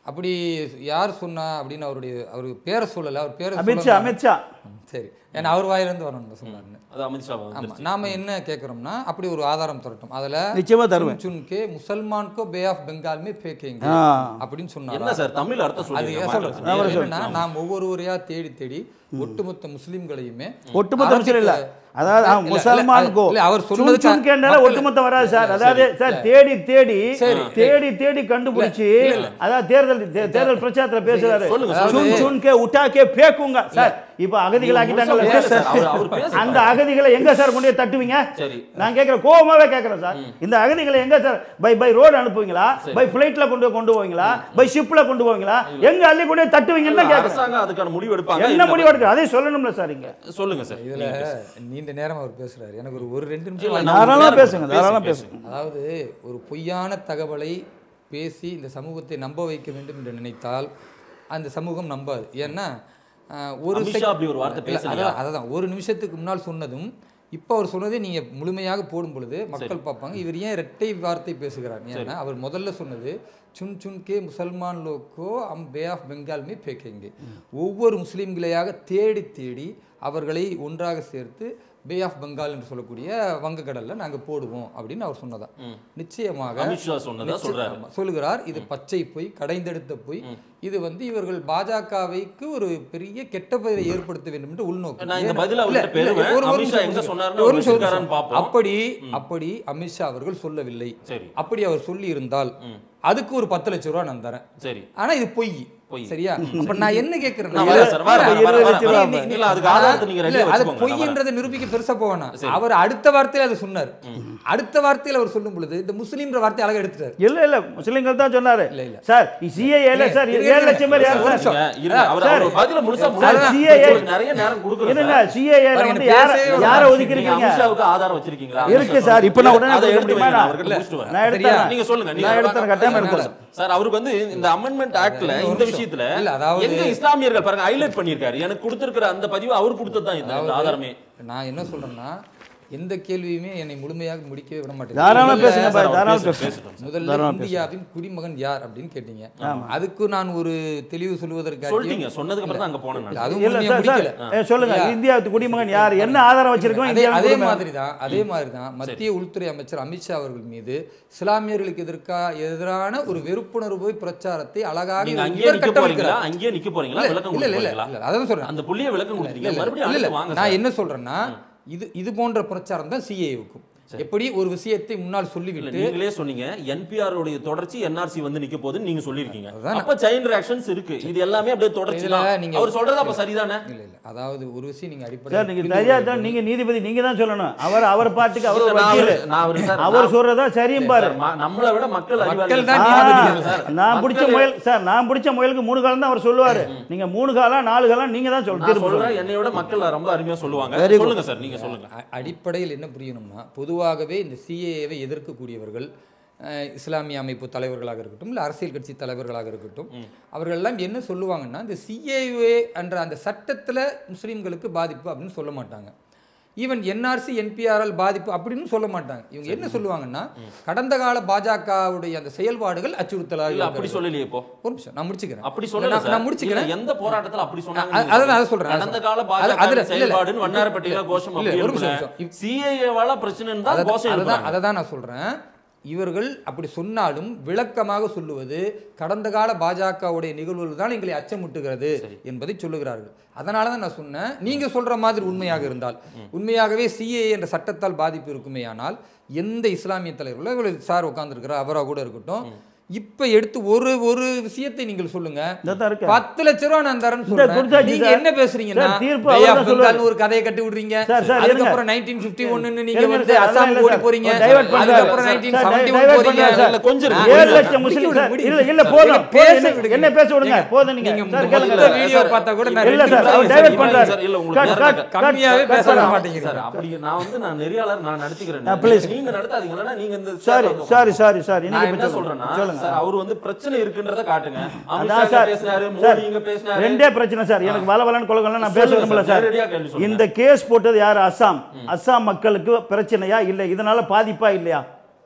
அப்படி யார் சொன்னா அப்படின்னு அவருடைய அவர் பேரை சொல்லல அவர் பேரை அமித்ஷா சொல்லல. அமித்ஷா ம், சரி ஏன்னா அவர் வாயிலிருந்து வரணும் சொன்னாருன்னு அது அமித்ஷா ஆமா வந்துருச்சு. நாம என்ன கேட்குறோம்னா அப்படி ஒரு ஆதாரம் தரட்டும் அதுல நிச்சயமா தருவேன். சுன் கே முசல்மான் கோ பே ஆஃப் பெங்கால் மே பேக்கேங்க ஆ. அப்படின்னு சொன்னாரு என்ன சார் தமிழ் அர்த்தம் அது சொல்லுங்க ஏன் மாற்று சொல்றேன் சொல்லுங்க. என்னன்னா நாம் ஒவ்வொருவரையா தேடி தேடி ஒட்டுமொத்த முஸ்லிம்களையுமே ஒட்டுமொத்த முஸ்லீம் இல்ல அரபிக் அதாவது ஆ, இல்ல, இல்ல, முசல்மான் கோ இல்ல, அவர் சுன் சொன்னதுக்கு சுன் கேட்டால மக்கள்- ஒட்டுமொத்த வராது சார் இல்ல, அதாவது சரி, சார் இல்ல. தேடி தேடி சரி. தேடி தேடி கண்டுபிடிச்சு அதாவது தேர்தல் தே- தேர்தல் பிரச்சாரத்துல பேசுறாரு சொல்லுங்க, சுன் சொல்லுங்க. சுன் கே உட்டா கே பேக்குங்க சார் இப்ப அகதிகள் முழுசா ஆக்கிட்டாங்கல்ல பேசல சார் சார். அவர் அவர் பேச அந்த அகதிகளை எங்க சார் கொண்டு போய் தட்டுவீங்க சரி. நான் கேட்கிறேன் கோவமாவே கேட்கிறேன் சார் இந்த அகதிகளை எங்க சார் பை பை ரோடு அனுப்புவீங்களா பை ஃபிளைட்ல கொண்டு போய் கொண்டு போவீங்களா பை ஷிப்ல கொண்டு போவீங்களா எங்க அள்ளி கொண்டு போய் தட்டுவீங்கன்னு தான் கேட்கிறேன் அரசாங்கம் அதுக்கான முடிவு எடுப்பாங்க என்ன முடிவு எடுக்க அதையும் சொல்லணும்ல சார் இங்க சொல்லுங்க சார் இதுல நீண்ட நேரம் அவர் பேசுறாரு எனக்கு ஒரு ஒரு ரெண்டு நிமிஷம் இல்ல, வாங்கி- நான் தாராளமா நேரம் பேசுங்க பேசுங்க, தாராளமா பேசுங்க. பேசுங்க அதாவது ஒரு பொய்யான தகவலை பேசி இந்த சமூகத்தை நம்ப வைக்க வேண்டும் என்று நினைத்தால் அந்த சமூகம் நம்பாது ஏன்னா ஆஹ், ஒரு அமித்ஷா sec- அப்படி ஒரு வார்த்தை இல்ல, பேசலையா? அதான் அதான் ஒரு நிமிஷத்துக்கு முன்னால் சொன்னதும் இப்போ அவர் சொன்னதை நீங்க முழுமையாக போடும் பொழுது மக்கள் பார்ப்பாங்க இவர் ஏன் இரட்டை வார்த்தை பேசுகிறார் ஏன்னா அவர் முதல்ல சொன்னது சுன் சுன் கே முசல்மான் லோக்கோ அம் பே ஆஃப் பெங்கால் மே பேக்கேங்க ஒவ்வொரு முஸ்லீம்களையாக தேடி தேடி அவர்களை ஒன்றாக சேர்த்து பே ஆஃப் பெங்கால் என்று சொல்லக்கூடிய வங்கக்கடல்ல நாங்க போடுவோம் அப்படின்னு அவர் சொன்னதா நிச்சயமாக அமித்ஷா சொன்னதா நிச்சய- சொல்றாரு. ஆமா, சொல்லுகிறார் இது பச்சை பொய் கடைந்தெடுத்த பொய் இது வந்து இவர்கள் பாஜகவைக்கு ஒரு பெரிய கெட்ட பெயரை ஏற்படுத்த வேண்டும் என்று உள்நோக்கம் நான் இந்த ஏன்னா- பதில இல்ல, அவர்கிட்ட இல்ல, பெறுவேன். ஒரு- ஒரு அமித்ஷா நிமிஷம், எங்க ஒரு சொன்னாருன்னு நிமிஷம், அவர் ஒரு நிமிஷம், ஒரு வச்சிருக்காரான்னு நிமிஷம். பார்ப்போம். அப்படி அப்படி அமித்ஷா அவர்கள் சொல்லவில்லை சரி. அப்படி அவர் சொல்லி இருந்தால் அதுக்கு ஒரு பத்து லட்சம் ரூபாய் நான் தரேன் சரி ஆனா இது பொய் பொய். சரியா அப்ப நான் என்ன கேக்குறேன்னா நான் வரேன் சார், வரேன், இல்ல, வரேன், இல்ல, வரேன், இல்ல, வரேன். நீ- நீ- இல்ல, அதுக்கு ஆதாரத்தை நீங்க இல்ல, ரெடியா அது வச்சுக்கோங்க, நான் பொய்ன்றதை நிரூபிக்க பெருசா போவேனா அவர் அடுத்த வார்த்தையில அதை சொன்னார் அடுத்த வார்த்தையில அவர் சொல்லும் பொழுது இந்த முஸ்லீம்ன்ற வார்த்தை அழகா எடுத்துட்டார் இல்ல இல்ல முஸ்லிம்கள் தான் சொன்னாரு இல்ல, இல்ல. சார் சிஏஏல சார் இருங்க, ஏழு இருங்க. லட்சம் பேர் யார் ஒரு சார் நிமிஷம். இருங்க, அவர் சார், அவர் பதில முழுசா சார், முடிச்சிருங்க. CAA உங்களுக்கு நிறைய நேரம் கொடுக்குறேன் என்னங்க சார். சிஏஏல பாருங்க, வந்து எனக்கு யார பேசவே யார வராது. ஒதுக்கி நீங்க இருக்கீங்க அமித்ஷாவுக்கு ஆதாரம் வச்சிருக்கீங்களா இருக்கு சார் இப்ப நான் உடனே அதை கொடுக்க எடுத்து முடியுமா வைங்க, நான்? அவர்கிட்ட முடிச்சிட்டு வரேன். நான் எடுத்துறேன் நீங்க சொல்லுங்க நீங்க நான் எடுத்துறேன் கட்டாயம் அதனால- எடுத்துறேன் சார் அவருக்கு வந்து இந்த அமெண்ட்மெண்ட் ஆக்ட்ல ஒரு இந்த நிமிஷம். விஷயத்துல இல்ல, அதாவது- எங்க இஸ்லாமியர்கள் பாருங்க ஹைலைட் பண்ணிருக்காரு எனக்கு கொடுத்திருக்கிற அந்த பதிவு அவர் கொடுத்தது தான் இந்த இந்த ஆதாரமே நான் என்ன சொல்றேன்னா எந்த கேள்வியுமே என்னை முழுமையாக முடிக்கவே விட மாட்டேன் தாராளமா முதல்ல- பேசுங்க பாய் சார், தாராளமா பேசுங்க, பேசுங்க பேசுங்க. முதல்ல இந்தியாவின் குடிமகன் யார் அப்படின்னு கேட்டீங்க அதுக்கு நான் ஒரு தெளிவு சொல்வதற்காக சொல்லிட்டீங்க சொன்னதுக்கு அப்புறம் தான் அங்க போனேன் நான். அதுவும் இல்ல உண்மையா சார் சார் முடிக்கல ஏ, சொல்லுங்க இல்லையா? இந்தியா குடிமகன் யார் என்ன ஆதாரம் வச்சிருக்கோம் அதே இந்தியா அதே மாதிரி தான் அதே மாதிரி தான் மத்திய உள்துறை அமைச்சர் அமித்ஷா அவர்கள் மீது இஸ்லாமியர்களுக்கு எதிர்க்கா எதிரான ஒரு வெறுப்புணர்வு பிரச்சாரத்தை அழகாக நீங்க இவர் அங்கேயே நிக்க போறீங்களா கட்டமைக்கிறார். அங்கேயே நிக்க போறீங்களா இல்ல, விளக்கம் இல்ல, இல்ல, கொடுக்க இல்ல, போறீங்களா இல்ல, அதான் சொல்றேன் அந்த புள்ளிய விளக்கம் கொடுத்தீங்க இல்ல, மறுபடியும் இல்ல, அடுத்து இல்ல, வாங்க நான் சார். என்ன சொல்றேன்னா இது இது போன்ற பிரச்சாரம் தான் சிஏவுக்கும் எப்படி ஒரு விஷயத்தை முன்னால் இல்ல, சொல்லிவிட்டு நீங்களே சொன்னீங்க என்பிஆர் உடைய தொடர்ச்சி என்ஆர்சி வந்து நிக்க போகுதுன்னு நீங்க சொல்லிருக்கீங்க அதுதான் அப்ப செயின் ரியாக்ஷன்ஸ் இருக்கு இது எல்லாமே அப்படியே தொடர்ச்சி இதுல தான் நீங்க- அவர் சொல்றது அப்ப சரிதானே இல்ல இல்ல அதாவது ஒரு விஷயம் நீங்க சார் நீங்க அடிப்படை சரியா தான் நீங்க நீதிபதி நீங்க தான் சொல்லணும் அவர் அவர் பாட்டுக்கு அவர் ஒரு நான் வக்கீல் அவரு- நான் அவரு சார், அவர் நான் சொல்றதா சரியும் பாரு சார், ம- நம்மளை விட மக்கள் மக்கள் அறிவாளிகள் தான் சார். ஆ, நீதிபதிகள் சார். நான் பிடிச்ச மக்கள் முயல் சார் நான் பிடிச்ச முயலுக்கு மூணு காலம் தான் அவர் சொல்லுவாரு நீங்க மூணு காலம் நாலு காலம் நீங்க தான் சொல்ல நான் திரும்ப சொல்றேன் என்னை விட மக்கள் ரொம்ப அருமையா சொல்லுவாங்க Very good. சொல்லுங்க சார் நீங்க சொல்லுங்க அ- அடிப்படையில் என்ன புரியணும்னா பொதுவாகவே இந்த சிஏவை எதிர்க்கக்கூடியவர்கள் அஹ், இஸ்லாமிய அமைப்பு தலைவர்களாக இருக்கட்டும் இல்லை அரசியல் கட்சி தலைவர்களாக இருக்கட்டும் அவர்கள் எல்லாம் என்ன சொல்லுவாங்கன்னா இந்த சிஏஏ என்ற அந்த சட்டத்தில் முஸ்லீம்களுக்கு பாதிப்பு அப்படின்னு சொல்ல மாட்டாங்க ஈவன் என்ஆர்சி என்பிஆர்எல் பாதிப்பு அப்படின்னு சொல்ல மாட்டாங்க இவங்க என்ன சொல்லுவாங்கன்னா கடந்த கால பாஜகவுடைய அந்த செயல்பாடுகள் அச்சுறுத்தலாக இல்ல அப்படி இருக்கிறது. சொல்லலையே இப்போ ஒரு நிமிஷம் நான் முடிச்சுக்கிறேன் அப்படி நான் சொல்லல சார். நான் முடிச்சுக்கிறேன் இல்ல, எந்த போராட்டத்துல அப்படி சொன்னாங்க அ- அதான் நான் சொல்றேன். கடந்த கால அது- பாஜக அதுல- இல்ல, இல்ல. செயல்பாடுன்னு வண்ணாரப்பட்டியில கோஷம் இல்ல, அப்படி ஒரு நிமிஷம், எழுப்புல. நிமிஷம். CAA வால பிரச்சனைன்னு தான் கோஷம் அதான் எழுப்புறாங்க. அதை தான் நான் சொல்றேன் இவர்கள் அப்படி சொன்னாலும் விளக்கமாக சொல்லுவது கடந்த கால பாஜகவுடைய நிகழ்வுகள் தான் எங்களை அச்சமுட்டுகிறது என்பதை சொல்லுகிறார்கள் அதனால தான் நான் சொன்னேன் நீங்க சொல்ற மாதிரி உண்மையாக இருந்தால் உண்மையாகவே சிஏ என்ற சட்டத்தால் பாதிப்பு இருக்குமேயானால் எந்த இஸ்லாமிய தலைவர்களோ இவ்வளவு சார் உட்கார்ந்துருக்கிற அவரா கூட இருக்கட்டும் இப்ப எடுத்து ஒரு ஒரு விஷயத்தை நீங்கள் சொல்லுங்க இதான் இருக்கு. பத்து லட்ச ரூபா நான் தரேன்னு இந்த சொல்றேன் கொடுத்தாச்சு நீங்க சார். என்ன பேசுறீங்கன்னா சார், தீர்ப்பு Bay அவர் of தான் சொல்லுவார். Bengal ஒரு கதையை கட்டி விடுறீங்க சார், சார், அதுக்கப்புறம் இருங்க. நைன்டீன் பிப்டி ஒன்னு நீங்க இருங்க வந்து சார், அதெல்லாம் அசாம் இல்ல ஓடி சார். போறீங்க ஒரு divert பண்றாரு. அதுக்கப்புறம் sir, nineteen sir, seventy divert போறீங்க பண்றாரு சார். இல்ல, கொஞ்சம் இருக்கு. ஏழு முடிங்க. லட்சம் முஸ்லிம் முடிங்க, சார் முடிங்க. இல்ல இல்ல சார், போதும் நீங்க போதும் பேச என்ன- விடுங்க. என்ன பேச விடுங்க நீங்க- போதும் நீங்க நீங்க சார், முதல்ல கேளுங்க. வீடியோ பார்த்தா கூட நான் இல்ல ரெண்டு சார் அவர் நிமிஷம் டைவர்ட் இல்ல, பண்றாரு சார், இல்ல, உங்களுக்கு கட், நேரம் கட், கட். கட், கம்மியாவே கட் பேச பண்ணலாம். மாட்டேங்கிறீங்க. சார், அப்படி நான் வந்து நான் நெறியாளர் நான் நடத்திக்கிறேன் ஆ, please. நீங்க நடத்தாதீங்க இல்லைன்னா நீங்க இந்த சாரி சேர்ல சாரி சாரி சாரி நான் நீங்க என்ன இப்ப சொல்றேன்னா சொல்லுங்க சார் அவர் வந்து பிரச்சனை இருக்குன்றத காட்டுங்க அமித்ஷா அதான் இங்க சார் பேசினாரு சார் மோடி இங்க பேசினாரு ரெண்டே பிரச்சனை சார் எனக்கு வள வளன்னு கொலகலாம் நான் பேச சொல்லுங்க விரும்பல சார், சார் நேரடியா கேள்வி சொல்லுங்க. இந்த கேஸ் போட்டது யார் அஸ்ஸாம் அஸ்ஸாம் மக்களுக்கு பிரச்சனையா இல்லை இதனால பாதிப்பா இல்லையா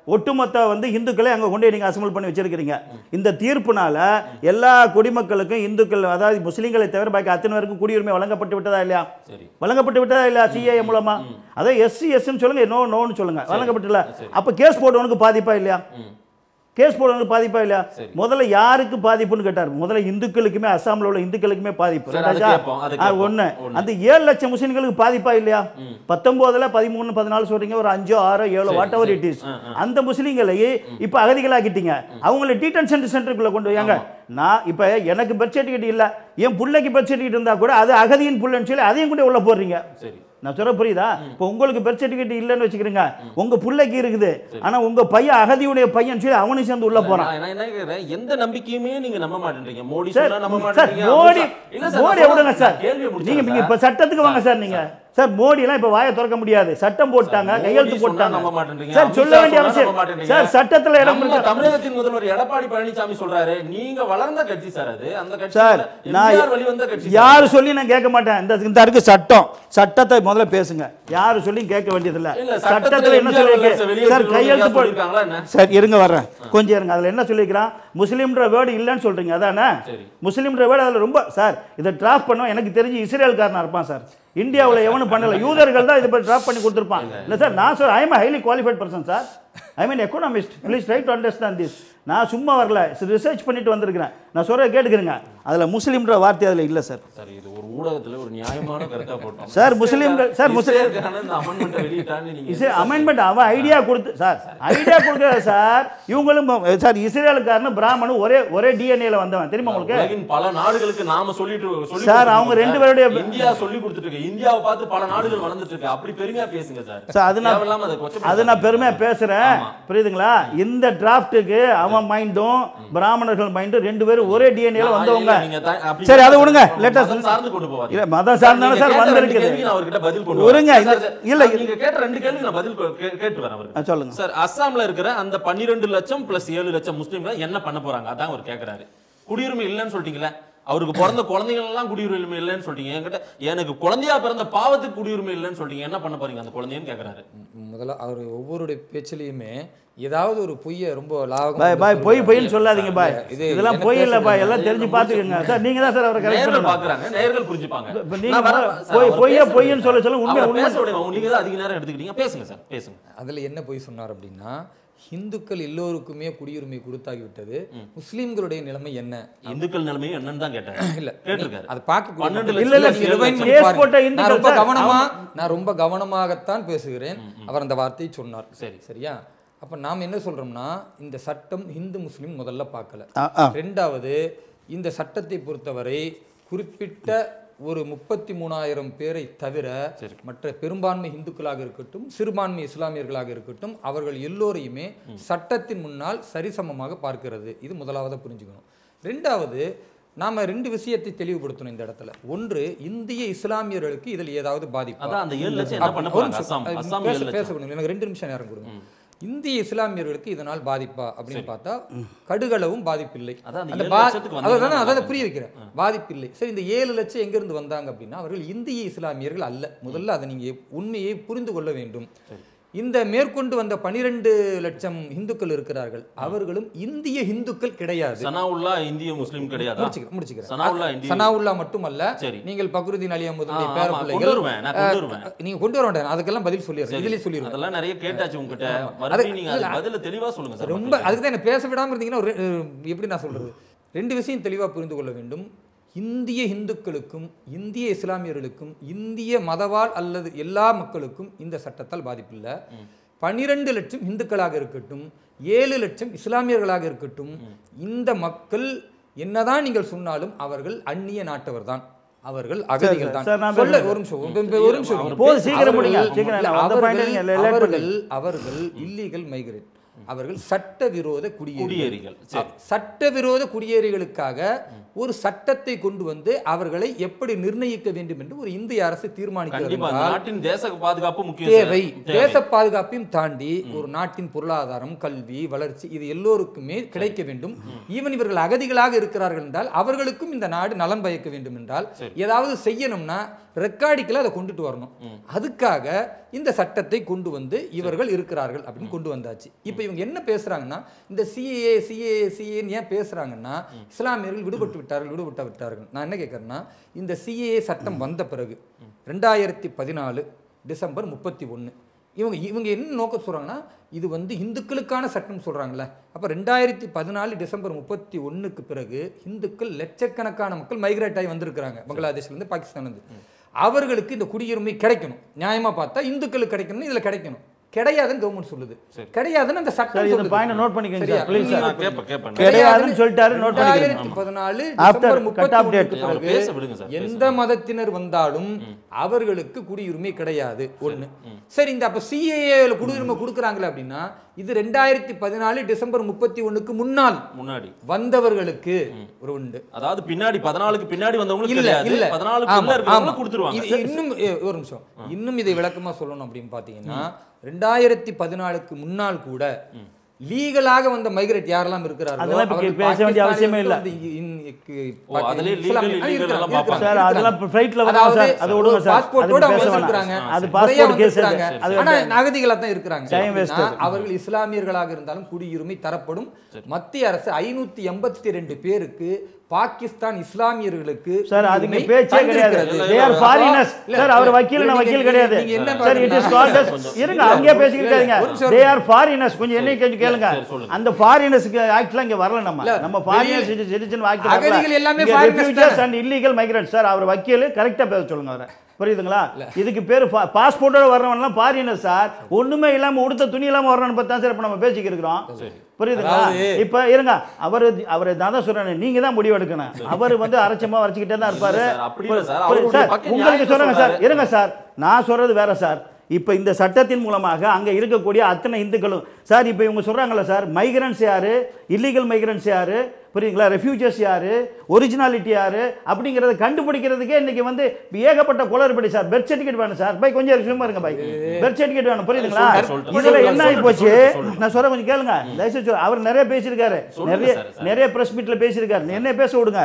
ஒட்டுமொத்த வந்து இந்துக்களை அங்கே கொண்டு போய் நீங்கள் அசம்பிள் பண்ணி வச்சிருக்கிறீங்க இந்த தீர்ப்புனால எல்லா குடிமக்களுக்கும் இந்துக்கள் அதாவது முஸ்லீம்களை தவிர பாக்கி அத்தனை பேருக்கும் குடியுரிமை வழங்கப்பட்டு விட்டதா இல்லையா சரி வழங்கப்பட்டு விட்டதா இல்லையா சிஏ மூலமா அதான் எஸ்சி எஸ்ன்னு சொல்லுங்க நோ நோன்னு சொல்லுங்க வழங்கப்பட்டுல அப்ப கேஸ் போட்டவனுக்கு பாதிப்பா இல்லையா ம். கேஸ் போடுறவங்களுக்கு பாதிப்பா இல்லையா சரி. முதல்ல யாருக்கு பாதிப்புன்னு கேட்டார் முதல்ல இந்துக்களுக்குமே அஸ்ஸாம்ல உள்ள இந்துக்களுக்குமே பாதிப்பு சரி, அதை ரெண்டாச்சா? கேட்போம், அதை ஆ, கேட்போம். ஒண்ணு ஒண்ணு. அந்த ஏழு லட்சம் முஸ்லிம்களுக்கு பாதிப்பா இல்லையா பத்தொன்பதுல பதிமூணு பதினாலு சொல்றீங்க ஒரு அஞ்சோ ஆறோ ஏழோ சரி, வாட் எவர் சரி. இட் இஸ் ஆ, ஆ. அந்த முஸ்லீம்களை இப்ப அகதிகளாக்கிட்டீங்க அவங்கள டீட்டன் சென்டருக்குள்ள கொண்டு வையாங்க நான் இப்ப எனக்கு பர்த் சர்டிஃபிகேட் இல்ல என் பிள்ளைக்கு பர்த் சர்டிஃபிகேட் இருந்தா கூட அது அகதியின் புள்ளன்னு சொல்லி அதையும் கூட உள்ள போடுறீங்க சரி நான் சொல்ல புரியுதா இப்போ உங்களுக்கு பர்த் சர்டிஃபிகேட் இல்லைன்னு வச்சுக்கிறீங்க உங்க பிள்ளைக்கு இருக்குது ஆனா உங்க பையன் அகதியுடைய பையன் சொல்லி அவனும் சேர்ந்து உள்ள போறான் நான் என்ன கேக்குறேன் எந்த நம்பிக்கையுமே நீங்க நம்ப மாட்டேன்றீங்க மோடி சார் சொன்னா நம்ப சார் மாட்டேன்றீங்க மோடி இல்ல சார் மோடி நான் எவ்வளோங்க சொல்றேன். சார் கேள்வியை நீங்க முடிச்சிடுறேன் நீங்க இப்ப சட்டத்துக்கு வாங்க சார் நீங்க சார் மோடி எல்லாம் இப்ப வாயை திறக்க முடியாது சட்டம் போட்டாங்க மோடி கையெழுத்து சொன்னா போட்டாங்க நம்ப மாட்டேன்றீங்க. சார் அமித்ஷா சொல்ல வேண்டிய சொன்னா அவசியம் நம்ப மாட்டேன்றீங்க. சார் சட்டத்துல இடம் நம்ம கொடுக்க- தமிழகத்தின் முதல்வர் எடப்பாடி பழனிசாமி சொல்றாரு நீங்க வளர்ந்த கட்சி சார் அது அந்த கட்சி சார் நான் எம்ஜிஆர் வெளிவந்த கட்சி சார். யாரு சொல்லி நான் கேட்க மாட்டேன் இந்த இந்த இருக்கு சட்டம் சட்டத்தை முதல்ல பேசுங்க யாரு சொல்லி கேட்க வேண்டியதில்ல இல்ல, சட்டத்துல சட்டத்துல என்ன எம்ஜிஆர் சொல்லிருக்கு வெளியே சார் இருக்கிறவங்க கையெழுத்து போ சொல்லியிருக்காங்களா என்ன? சார் இருங்க வர்றேன் கொஞ்சம் இருங்க அதுல என்ன சொல்லிக்கிறான் முஸ்லீம்ன்ற வேர்டு இல்லைன்னு சொல்றீங்க அதானே சரி. முஸ்லீம்ன்ற வேர்டு அதுல ரொம்ப சார் இதை டிராப் பண்ணோம் எனக்கு தெரிஞ்சு இஸ்ரேல்காரனா இருப்பான் சார் இந்தியாவுல எவனும் பண்ணல யூதர்கள் தான் இதை டிராப் பண்ணி கொடுத்துருப்பான் இல்ல சார் நான் sir I am highly qualified person sir I mean economist please try to understand this நான் சும்மா வரல ரிசர்ச் பண்ணிட்டு வந்திருக்கிறேன் நான் சொல்ற கேட்டுக்கிறேங்க அதுல முஸ்லீம்ன்ற வார்த்தை அதுல இல்ல சார் சார் இது ஒரு ஊடகத்துல ஒரு நியாயமான கருத்தா போட்டோம் சார், முஸ்லிம்கள்- சார், முஸ்லிம்- இஸ்ரேலுக்கான இந்த அமெண்ட்மெண்ட் வெளியிட்டான்னு நீங்க இஸ்ரே அமெண்ட்மெண்ட் அவன் ஐடியா கொடுத்து சார் ஐடியா கொடுக்குற சார் இவங்களும் சார் இஸ்ரேலுக்காரனு பிராமணன் ஒரே ஒரே டிஎன்ஏல வந்தவன் தெரியுமா உங்களுக்கு உலகின் பல நாடுகளுக்கு நாம சொல்லிட்டு சொல்லி சார், அவங்க கொடுத்துட்டு ரெண்டு இருக்கோம் பேருடைய- சார். இந்தியா சொல்லி கொடுத்துட்டு இருக்கு இந்தியாவை பார்த்து பல நாடுகள் வளர்ந்துட்டு இருக்கு அப்படி பெருமையா பேசுங்க சார் சார் அது நான் தேவையில்லாம அதை கொச்சைப்படுத்தாதீங்க. அது நான் பெருமையா பேசுறேன் ஆமா. புரியுதுங்களா இந்த டிராஃப்ட்டுக்கு அவன் மைண்டும் பிராமணர்கள் மைண்டும் ரெண்டு பேரும் ஒரே டிஎன்ஏல நான் வந்தவங்க இல்ல, நீங்க த- அப்படி சரி, அதை விடுங்க. மதம் Let us- சார்ந்து கொண்டு போவாதீங்க. இல்ல, மதம் சார்ந்தாலும் நீங்க சார் கேட்ட ரெண்டு வந்திருக்குது. கேள்விக்கு நான் அவர்கிட்ட பதில் கொண்டு விடுங்க, வரேன். இது- சார், சார், இல்ல, நீங்க கேட்ட ரெண்டு கேள்விக்கு நான் பதில் கொ- கே- கேட்டு வரேன் அவருக்கு. ஆ, சொல்லுங்க. சார் அஸ்ஸாம்ல இருக்கிற அந்த 12 லட்சம் பிளஸ் ஏழு லட்சம் முஸ்லீம்கள் என்ன பண்ண போறாங்க அதான் அவர் கேக்குறாரு குடியுரிமை இல்லைன்னு சொல்லிட்டீங்களே அவருக்கு பிறந்த குழந்தைகள் எல்லாம் குடியுரிமை இல்லைன்னு சொல்லிட்டீங்க என்கிட்ட எனக்கு குழந்தையா பிறந்த பாவத்துக்கு குடியுரிமை இல்லைன்னு சொல்லிட்டீங்க என்ன பண்ண போறீங்க அந்த குழந்தைன்னு கேக்குறாரு முதல்ல அவர் ஒவ்வொருடைய பேச்சிலையுமே ஏதாவது ஒரு பொய்யை ரொம்ப லாபம் பாய் பாய் பொய் பொய்ன்னு சொல்லாதீங்க பாய் இது இதெல்லாம் என்ன பொய் இல்ல பாய் பேசுறது? எல்லாம் தெரிஞ்சு பாத்துக்கோங்க சார் நீங்க தான் சார் அவரை கரெக்ட் நேயர்கள் பண்ணணும் பாக்குறாங்க நேயர்கள் புரிஞ்சுப்பாங்க இப்ப நீங்க நான் வரேன். சார், பொய் அவர் பொய்யா பேச பொய்ன்னு சொல்ல சொல்ல விடுங்க. உண்மை அவர் உண்மை பேச விடுங்க. நீங்க தான் அதிக நேரம் எடுத்துக்கிட்டீங்க பேசுங்க சார் பேசுங்க அதுல என்ன பொய் சொன்னார் அப்படின்னா இந்துக்கள் எல்லோருக்குமே குடியுரிமை கொடுத்தாகி விட்டது முஸ்லிம்களுடைய நிலைமை என்ன இந்துக்கள் நிலைமையும் என்னன்னு தான் கேட்டேன் இல்ல கேட்டிருக்காரு அது பார்க்க பன்னெண்டு இல்ல, இல்ல, நீங்க rewind பண்ணி கேஸ் பாருங்க. போட்ட நான் இந்துக்கள் ரொம்ப சார், கவனமா நான் ரொம்ப கவனமாகத்தான் பேசுகிறேன் அவர் அந்த வார்த்தையை சொன்னார் சரி. சரியா அப்ப நாம் என்ன சொல்றோம்னா இந்த சட்டம் இந்து முஸ்லிம் முதல்ல பார்க்கல ஆ, ஆ. ரெண்டாவது இந்த சட்டத்தை பொறுத்தவரை குறிப்பிட்ட ஒரு முப்பத்தி மூணாயிரம் பேரை தவிர மற்ற பெரும்பான்மை இந்துக்களாக இருக்கட்டும் சிறுபான்மை இஸ்லாமியர்களாக இருக்கட்டும் அவர்கள் எல்லோரையுமே சட்டத்தின் முன்னால் சரிசமமாக பார்க்கிறது இது முதலாவதா புரிஞ்சுக்கணும் ரெண்டாவது நாம ரெண்டு விஷயத்தை தெளிவுபடுத்தணும் இந்த இடத்துல ஒன்று இந்திய இஸ்லாமியர்களுக்கு இதில் ஏதாவது பாதிப்பு அதான் அந்த ஏழு லட்சம் என்ன பண்ண போறாங்க அஸ்ஸாம் அஸ்ஸாம் ஏழு பேச லட்சம் பேச எனக்கு ரெண்டு நிமிஷம் நேரம் கொடுங்க இந்திய இஸ்லாமியர்களுக்கு இதனால் பாதிப்பா அப்படின்னு பார்த்தா கடுகளவும் பாதிப்பில்லை அதான் அந்த அந்த ஏழு பா- லட்சத்துக்கு அதான் வந்தீங்கன்னா அதான் நல்லா புரிய வைக்கிறேன் பாதிப்பில்லை சரி இந்த ஏழு லட்சம் எங்க இருந்து வந்தாங்க அப்படின்னா அவர்கள் இந்திய இஸ்லாமியர்கள் அல்ல முதல்ல அதை நீங்க உண்மையை புரிந்து கொள்ள வேண்டும் இந்த மேற்கொண்டு வந்த பனிரெண்டு லட்சம் இந்துக்கள் இருக்கிறார்கள் அவர்களும் இந்திய இந்துக்கள் கிடையாது சனாவுல்லா இந்திய முஸ்லீம் கிடையாதா முடிச்சுக்கிறேன் முடிச்சுக்கிறேன் சனாவுல்லா இந்திய சனாவுல்லா மட்டுமல்ல சரி. நீங்கள் பக்ருதீன் அலியமுதனுடைய ஆ, பேர ஆமா, கொண்டு பிள்ளைகள் வருவேன், நான் கொண்டு வருவேன். அஹ், நீங்க கொண்டு வர வேண்டாம் அதுக்கெல்லாம் பதில் சொல்லிடுறேன் இதுலயே சொல்லிடுறேன் அதெல்லாம் நிறைய கேட்டாச்சு உங்ககிட்ட மறுபடியும் நீங்க இல்ல, அதுக்கு பதில தெளிவா சொல்லுங்க சார் ரொம்ப அதுக்கு தான் என்ன பேச விடாம இருந்தீங்கன்னா ஒரு அஹ், எப்படி நான் சொல்றது ரெண்டு விஷயம் தெளிவா புரிந்து கொள்ள வேண்டும் இந்திய இந்துக்களுக்கும் இந்திய இஸ்லாமியர்களுக்கும் இந்திய மதவாழ் அல்லது எல்லா மக்களுக்கும் இந்த சட்டத்தால் பாதிப்பில்லை பனிரெண்டு லட்சம் இந்துக்களாக இருக்கட்டும் ஏழு லட்சம் இஸ்லாமியர்களாக இருக்கட்டும் இந்த மக்கள் என்னதான் நீங்கள் சொன்னாலும் அவர்கள் அந்நிய நாட்டவர் தான் அவர்கள் அகதிகள் தான் சார், நான் சொல்ல பேசுறேன். ஒரு நிமிஷம் ஒரு- ஒரு நிமிஷம் இருங்க. போதும், சீக்கிரம் அவர்கள் முடிங்க. சீக்கிரம் நான் வந்த point அவர்கள் நீங்க late அவர்கள் அவர்கள் இல்லீகல் மைக்ரேட் அவர்கள் சட்டவிரோத குடியேறிகள் குடியேறிகள் சரி சட்டவிரோத குடியேறிகளுக்காக ஒரு சட்டத்தை கொண்டு வந்து அவர்களை எப்படி நிர்ணயிக்க வேண்டும் என்று ஒரு இந்திய அரசு தீர்மானிக்கிறது கண்டிப்பா இந்த என்றால் நாட்டின் தேச பாதுகாப்பு முக்கியம் சார். தேவை தேச பாதுகாப்பையும் தாண்டி ஒரு நாட்டின் பொருளாதாரம் கல்வி வளர்ச்சி இது எல்லோருக்குமே கிடைக்க வேண்டும் ஈவன் இவர்கள் அகதிகளாக இருக்கிறார்கள் என்றால் அவர்களுக்கும் இந்த நாடு நலன் பயக்க வேண்டும் என்றால் ஏதாவது செய்யணும்னா ரெக்கார்டிக்கல அதை கொண்டுட்டு வரணும் அதுக்காக இந்த சட்டத்தை கொண்டு வந்து இவர்கள் இருக்கிறார்கள் அப்படின்னு கொண்டு வந்தாச்சு இப்போ இவங்க என்ன பேசுறாங்கன்னா இந்த சிஏ சிஏ சிஏன்னு ஏன் பேசுறாங்கன்னா இஸ்லாமியர்கள் விடுபட்டு விட்டார்கள் விடுபட்டு விட்டார்கள் நான் என்ன கேட்கறேன்னா இந்த சிஏ சட்டம் வந்த பிறகு ரெண்டாயிரத்தி பதினாலு டிசம்பர் முப்பத்தி ஒன்று இவங்க இவங்க என்ன நோக்கம் சொல்றாங்கன்னா இது வந்து இந்துக்களுக்கான சட்டம் சொல்றாங்கல்ல அப்போ ரெண்டாயிரத்தி பதினாலு டிசம்பர் முப்பத்தி ஒண்ணுக்கு பிறகு இந்துக்கள் லட்சக்கணக்கான மக்கள் மைக்ரேட் ஆகி வந்திருக்கிறாங்க பங்களாதேஷ்லேருந்து பாகிஸ்தான்லேருந்து அவர்களுக்கு இந்த குடியுரிமை கிடைக்கணும் நியாயமா பார்த்தா இந்துக்களுக்கு கிடைக்கணும்னு இதுல கிடைக்கணும் கிடையாதுன்னு கவர்மெண்ட் சொல்லுது கிடையாதுன்னு அந்த சட்டம் சரி இந்த சொல்லுது. பாயிண்ட் நோட் பண்ணிக்கோங்க சரியா? சார் ப்ளீஸ் சார் நான் கேட்பேன் கேட்பேன் கிடையாதுன்னு சொல்லிட்டாரு, note பண்ணிக்கிறேன். ரெண்டாயிரத்தி பதினாலு After டிசம்பர் cut முப்பத்தி off date. அவரை பேச விடுங்க சார், எந்த மதத்தினர் வந்தாலும் அவர்களுக்கு குடியுரிமை கிடையாது ஒண்ணு சரி இந்த அப்ப சிஏஏல குடியுரிமை கொடுக்குறாங்களே அப்படின்னா இது ரெண்டாயிரத்தி பதினாலு டிசம்பர் முப்பத்தி ஒண்ணுக்கு முன்னால் முன்னாடி வந்தவர்களுக்கு ஒரு உண்டு அதாவது பின்னாடி பதினாலுக்கு பின்னாடி வந்தவங்களுக்கு இல்ல கிடையாது இல்ல பதினாலுக்கு ஆமா, இருக்கிறவங்க ஆமா. கொடுத்துருவாங்க இது இன்னும் ஏ, ஒரு நிமிஷம் இன்னும் இதை விளக்கமா சொல்லணும் அப்படின்னு பாத்தீங்கன்னா ரெண்டாயிரத்தி பதினாலுக்கு முன்னால் கூட லீகலாக வந்த மைக்ரேட் யாரெல்லாம் இருக்கிறார்களோ அதெல்லாம் இப்ப அவர்கள் பேச வேண்டிய அவசியமே இல்ல. பாகிஸ்தானிலிருந்து இந்~ இக்கு- ஓ, அதுலயே legal, இஸ்லாமிய- illegal இருக்கிறாங்க, எல்லாம் பார்ப்பாங்க. சார் இருக்கிறாங்க. அதெல்லாம் ஃப்ளைட்ல வரும் அதாவது சார் அது விடுங்க சார் பாஸ்போர்ட்டோட அது அவங்க பேச இருக்கிறாங்க. வேணாம் அது முறையா பாஸ்போர்ட் கேஸ் வந்திருக்கிறாங்க. அது ஆனா அகதிகளா தான் இருக்கிறாங்க Time அப்படின்னா, wasted. அவர்கள் இஸ்லாமியர்களாக இருந்தாலும் குடியுரிமை தரப்படும் மத்திய அரசு ஐநூத்தி எண்பத்தி ரெண்டு பேருக்கு பாகிஸ்தான் இஸ்லாமியர்களுக்கு சார் அதுக்கு குடியுரிமை பேச்சே கிடையாது தந்திருக்கிறது. தே ஆர் ஃபாரினர்ஸ் இல்ல, சார் அவர் இல்ல, வக்கீல் நான் நீங்க- வக்கீல் நீங்க- கிடையாது நீங்க என்ன சார் இட் இஸ் பாருங்கன்னா- கால்ட் இருங்க அங்கேயே பேசிக்கிட்டாங்க ஒரு நிமிஷம் தே ஆர் ஃபாரினர்ஸ் கொஞ்சம் என்ன கொஞ்சம் கேளுங்க சரி, சொல்லுங்க. அந்த ஃபாரினர்ஸ்க்கு ஆக்ட்லாம் இங்க வரல நம்ம இல்ல, நம்ம ஃபாரினர் வெளியில- சிட்டிசன் ஆக்ட் அகதிகள் எல்லாமே foreigners தானே? அண்ட் இல்லீகல் மைக்ரன்ட் சார் அவர் வக்கீல் கரெக்டா பேச சொல்லுங்க அவரை புரியுதுங்களா இதுக்கு பேர் பாஸ்போர்ட்டோட வர்றவன்லாம் ஃபாரினர் சார் ஒண்ணுமே இல்லாம உடுத்த துணி இல்லாம வர்றவன் பத்தி தான் சார் இப்ப நம்ம பேசிக்கிட்டு இருக்கிறோம் புரியுதுங்களா அதாவது- இப்ப இருங்க அவர் அவர் நான் தான் சொல்றேன் நீங்க தான் முடிவு எடுக்கணும் அவர் வந்து அரைச்சமா வரைச்சுக்கிட்டே தான் இருப்பாரு சார், அப்படி இல்ல சார். புரி- அவருடைய சார், பக்கம் உங்களுக்கு நியாயத்தை சொல்றேங்க சார் சொல்றாரு. இருங்க சார் நான் சொல்றது வேற சார் இப்ப இந்த சட்டத்தின் மூலமாக அங்க இருக்கக்கூடிய அத்தனை இந்துக்களும் சார் இப்ப இவங்க சொல்றாங்கல்ல சார் மைக்ரன்ஸ் யாரு இல்லீகல் மைக்ரன்ஸ் யாரு புரியுங்களா ரெஃப்யூஜஸ் யாரு ஒரிஜினாலிட்டி யாரு அப்படிங்கறத கண்டுபிடிக்கிறதுக்கே இன்னைக்கு வந்து ஏகப்பட்ட குளறுபடி சார் பெர்த் சர்டிஃபிகேட் வேணும் சார் பை கொஞ்சம் சும்மா இருங்க பை பெர்த் சர்டிஃபிகேட் வேணும் புரியுதுங்களா சொல்லிட்டு- இதுல சொல்லிட்டு- என்ன ஆகி போச்சு சொல்லிட்டு- சொல்லிட்டு. நான் சொல்ற கொஞ்சம் கேளுங்க தயவுசெய்து சொல்லுங்க. அவர் நிறைய பேசியிருக்காரு சொல்லுங்க நிறைய சார், சார். நிறைய பிரஸ் மீட்ல பேசியிருக்காரு என்ன பேச விடுங்க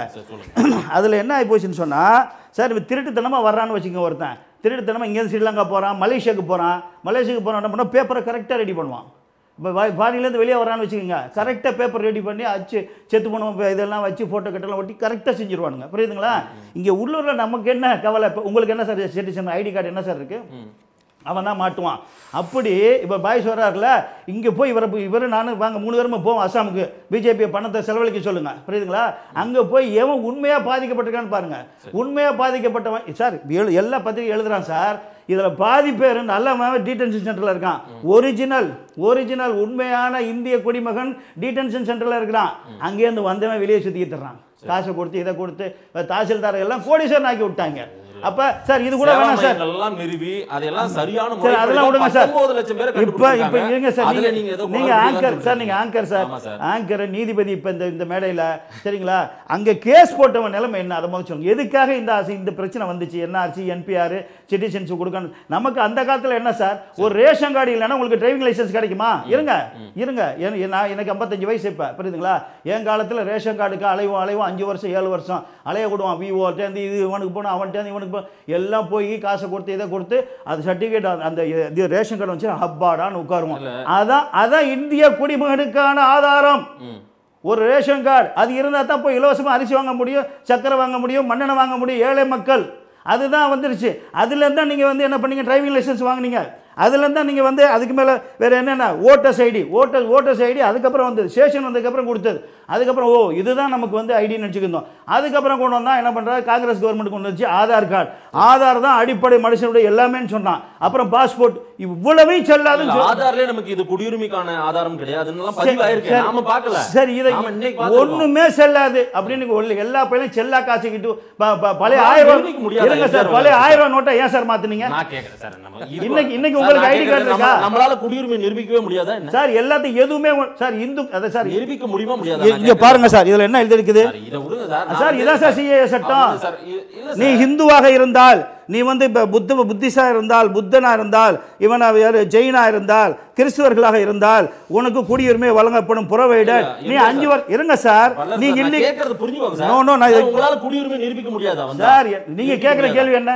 அதுல என்ன ஆகி போச்சுன்னு சொன்னா சார் இப்போ திருட்டுத்தனமா வர்றான்னு வச்சுக்கோங்க ஒருத்தன் திருட்டுத்தனமா இங்கேருந்து ஸ்ரீலங்கா போறான் மலேசியாவுக்கு போறான் மலேசியாவுக்கு போறான் என்ன பண்ணா பேப்பரை கரெக்டாக ரெடி பண்ணுவான் இப்போ ஃபாரின்லேருந்து வெளியே வரான்னு வச்சுக்கோங்க கரெக்டாக பேப்பர் ரெடி பண்ணி அச்சு செத்து போன இதெல்லாம் வச்சு ஃபோட்டோ கட்டெல்லாம் ஒட்டி கரெக்டாக செஞ்சுருவானுங்க புரியுதுங்களா இங்கே உள்ளூரில் நமக்கு என்ன கவலை இப்போ உங்களுக்கு என்ன சார் சிட்டிசன் ஐடி கார்டு என்ன சார் இருக்கு அவன் தான் மாட்டுவான் அப்படி இப்போ பாய்ஸ் வர்றாருல இங்கே போய் இவரை இவர் நானும் வாங்க மூணு பேருமே போவோம் அசாமுக்கு பிஜேபி பணத்தை செலவழிக்க சொல்லுங்க புரியுதுங்களா அங்கே போய் எவன் உண்மையாக பாதிக்கப்பட்டிருக்கான்னு பாருங்க உண்மையாக பாதிக்கப்பட்டவன் சார் எழு எல்லா பத்திரிகை எழுதுறான் சார் இதில் பாதி பேர் நல்ல டீடென்ஷன் சென்டரில் இருக்கான் ஒரிஜினல் ஒரிஜினல் உண்மையான இந்திய குடிமகன் டீடென்ஷன் சென்டரில் இருக்கிறான் அங்கேருந்து வந்தவன் வெளியே சுற்றிக்கிட்டு தர்றான் காசை கொடுத்து இதை கொடுத்து தாசில்தார் எல்லாம் கோடீஸ்வரன் ஆக்கி விட்டாங்க அப்ப சார் இது கூட வேணாம் சார் எல்லாம் நிறுவி அதெல்லாம் சரியான சார் முறைப்படி அதெல்லாம் விடுங்க சார் 19 லட்சம் பேரை இப்ப இப்ப கண்டுபிடிச்சிருக்காங்க. இருங்க சார் அதுல நீங்க நீங்க ஏதோ நீங்க குழப்படி ஆங்கர் தான் சார் நீங்க ஆங்கர் சார் ஆமா சார். ஆங்கர் நீதிபதி இப்ப இந்த இந்த மேடையில சரிங்களா அங்க கேஸ் போட்டவன் நிலைமை என்ன அதை முதல்ல சொல்லுங்க எதுக்காக இந்த ஆசை இந்த பிரச்சனை வந்துச்சு என்ஆர்சி என்பிஆர் சிட்டிசன்ஸ் கொடுக்கணும் நமக்கு அந்த காலத்துல என்ன சார் ஒரு ரேஷன் கார்டு இல்லைன்னா உங்களுக்கு டிரைவிங் லைசென்ஸ் கிடைக்குமா இருங்க இருங்க என்- என் நான் எனக்கு 55 வயசு இப்ப புரியுதுங்களா என் காலத்துல ரேஷன் கார்டுக்கு அலைவோம் அலைவோம் அஞ்சு வருஷம் ஏழு வருஷம் அலைய விடுவான் விவோ தேர்ந்து இது இவனுக்கு போகணும் அவன் தேர்ந்து இவனுக்கு போ எல்லாம் போய் காசை கொடுத்து இதை கொடுத்து அது சர்டிஃபிகேட் அந்த இது ரேஷன் கார்டு வச்சு ஹப்பாடான்னு உட்காருவோம் அதான் அதான் இந்திய குடிமகனுக்கான ஆதாரம் ஒரு ரேஷன் கார்டு அது இருந்தால் தான் போய் இலவசமாக அரிசி வாங்க முடியும் சக்கரை வாங்க முடியும் மண்ணெண்ணெய் வாங்க முடியும் ஏழை மக்கள் அதுதான் வந்துருச்சு அதுலேருந்து தான் நீங்கள் வந்து என்ன பண்ணீங்க டிரைவிங் லைசன்ஸ் வாங்குனீங்க அதுலேருந்து தான் நீங்கள் வந்து அதுக்கு மேலே வேறு என்னென்ன voters ID voter voters ID அதுக்கப்புறம் வந்தது ஸ்டேஷன் வந்ததுக்கப்புறம் கொடுத்தது அதுக்கப்புறம் ஓ இதுதான் நமக்கு வந்து ஐடின்னு வச்சுக்கிருந்தோம் அதுக்கப்புறம் கொண்டு வந்தா என்ன பண்ணுறாரு காங்கிரஸ் கவர்மெண்ட் கொண்டு வந்துச்சு ஆதார் கார்டு ஆதார் தான் அடிப்படை மனுஷனுடைய எல்லாமேன்னு சொன்னான் அப்புறம் பாஸ்போர்ட் இவ்வளவையும் செல்லாதுன்னு சொல்லி- ஆதார்லயே நமக்கு இது குடியுரிமைக்கான ஆதாரம் கிடையாதுன்னு பதிவாயிருக்கு சரி, நாம பார்க்கல சரி இதை நாம இன்னைக்கு பார்த்திருக்கோம். ஒண்ணுமே செல்லாது அப்படின்னு ஒல்லு- எல்லா பையனும் செல்லா காசுக்கிட்டு ப- ப- பழைய நம்மளால ஆயிரம் நிரூபிக்க முடியாதா? இருங்க சார் எம்ஜிஆர் பழைய வளர்ச்சி ஆயிரம் ரூபாய் நோட்டை ஏன் சார் மாத்துனீங்க நான் கேக்குறேன் சார் நம்ம இது- இன்னைக்கு- இன்னைக்கு சார், உங்களுக்கு நான் ID card கேக்குறது, இருக்கா? நம்ம- நம்மளால குடியுரிமை நிரூபிக்கவே முடியாதா என்ன சார் எல்லாத்தையும் எதுவுமே ஒ- சார் இந்து அதை சார் நிரூபிக்க முடியுமா முடியாதா இ- நான் இங்க கேக்குறேன். பாருங்க சார் இதுல என்ன எழுதி இருக்குது சார், இதை விடுங்க சார் நான் சார் வந்து- இதான் சார் சிஏ சட்டம் ஆமாம் சார், இ- இல்ல நீ சார். ஹிந்துவாக இருந்தால் நீ வந்து இப்ப புத்த புத்திசா இருந்தால் புத்தனா இருந்தால் இவனா யாரு ஜெயினா இருந்தால் கிறிஸ்துவர்களாக இருந்தால் உனக்கு குடியுரிமை வழங்கப்படும் புறவைடர் இல்ல, நீ இல்ல அஞ்சு சார். வருஷம் இருங்க சார் வரல நீ சார், நான் இன்னைக்கு கேக்குறது புரிஞ்சுக்கோங்க சார். No, no, நான் சார், இதை- உங்களால குடியுரிமை நிரூபிக்க முடியாதா வந்தா? சார் நீங்க நிரூபிக்க கேக்குற முடியாதா? கேள்வி என்ன ஆ.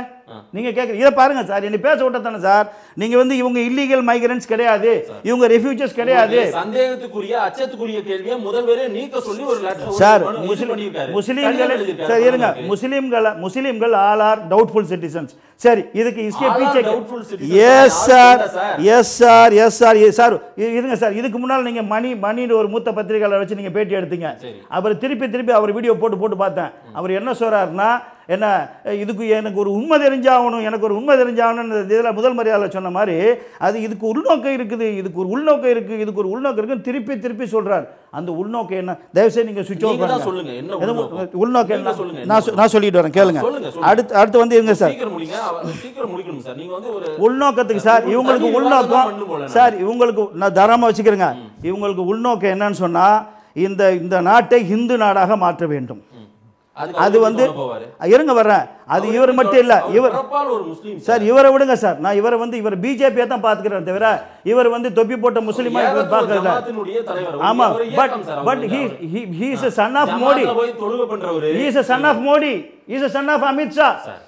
நீங்க கேட்குற இதை பாருங்க சார் என்னை பேச விட்ட தானே சார் நீங்க வந்து இவங்க இல்லீகல் மைக்ரன்ஸ் கிடையாது இவங்க ரெஃப்யூஜர்ஸ் கிடையாது ஒரு சந்தேகத்துக்குரிய அச்சத்துக்குரிய கேள்வியை முதல்வரே நீக்க சொல்லி ஒரு லெட்டர் சார் முஸ்லிம் முஸ்லிம் பண்ணியிருக்காரு முஸ்லீம்கள் கடிதம் எழுதியிருக்காரு சரி இருங்க பிரதமருக்கு. முஸ்லீம்கள் முஸ்லீம்கள் ஆல் ஆர் டவுட்ஃபுல் சிட்டிசன்ஸ் சரி இதுக்கு இஸ்கே All are பீச்சே doubtful citizens. எஸ் யாரும் சார் இல்ல sir. Yes sir yes sir sir இருங்க சார் இதுக்கு முன்னால் நீங்க மணி மணின்னு ஒரு மூத்த பத்திரிகையாளர் வச்சு நீங்க பேட்டி எடுத்தீங்க சரி. அவர் திருப்பி திருப்பி அவர் வீடியோ போட்டு போட்டு பார்த்தேன் அவர் என்ன சொல்றாருன்னா என்ன இதுக்கு எனக்கு ஒரு உண்மை தெரிஞ்சாகணும் எனக்கு ஒரு உண்மை தெரிஞ்சாகணும்னு இதில் முதல் மரியாதை சொன்ன மாதிரி அது இதுக்கு உள்நோக்கம் இருக்குது இதுக்கு ஒரு உள்நோக்கம் இருக்குது இதுக்கு ஒரு உள்நோக்கம் இருக்குன்னு திருப்பி திருப்பி சொல்றார் அந்த உள்நோக்கம் என்ன தயவுசெய்து நீங்க சுவிட்ச் ஆஃப் நீங்க தான் பண்ணுங்க சொல்லுங்க என்ன எது உள்நோக்கம்? உள்நோக்கம் நீங்க என்ன சொல்லுங்க, நான் சொ- நான் சொல்லிட்டு வரேன் கேளுங்க சொல்லுங்க, சொல்லுங்க. அடுத்து அடுத்து வந்து இருங்க சார் சீக்கிரம் முடிங்க அவர் சீக்கிரம் முடிக்கணும் சார் நீங்க வந்து ஒரு உள்நோக்கத்துக்கு சார் ஒரு இவங்களுக்கு தனி விவாதம் தான் உள்நோக்கம் பண்ணணும் போல சார் இவங்களுக்கு நான் தாராளமாக வச்சுக்கிறேங்க இவங்களுக்கு உள்நோக்கம் என்னன்னு சொன்னா இந்த இந்த நாட்டை இந்து நாடாக மாற்ற வேண்டும் அதுக்கு அது அவர் வந்து சொல்ல போவாரு. இருங்க வர்றேன் அது அவர் இவர் மட்டும் இல்ல அவர் இவர் பிறப்பால் ஒரு முஸ்லீம் சார் இவரை விடுங்க சார் நான் இவரை வந்து இவர் பிஜேபியை தான் பார்த்துக்கிறேன் தவிர இவர் வந்து தொப்பி போட்ட முஸ்லீமா இவர் ஏகத்துவ பார்க்கறத ஜமாத்தினுடைய தலைவர். ஆமா ஒரு பட் இயக்கம் சார் பட் அவரு. He he is a son of Modi ஜமாத்ல போய் தொழுகை பண்றவரு. He is a son of Modi is a son of Amit Shah sir,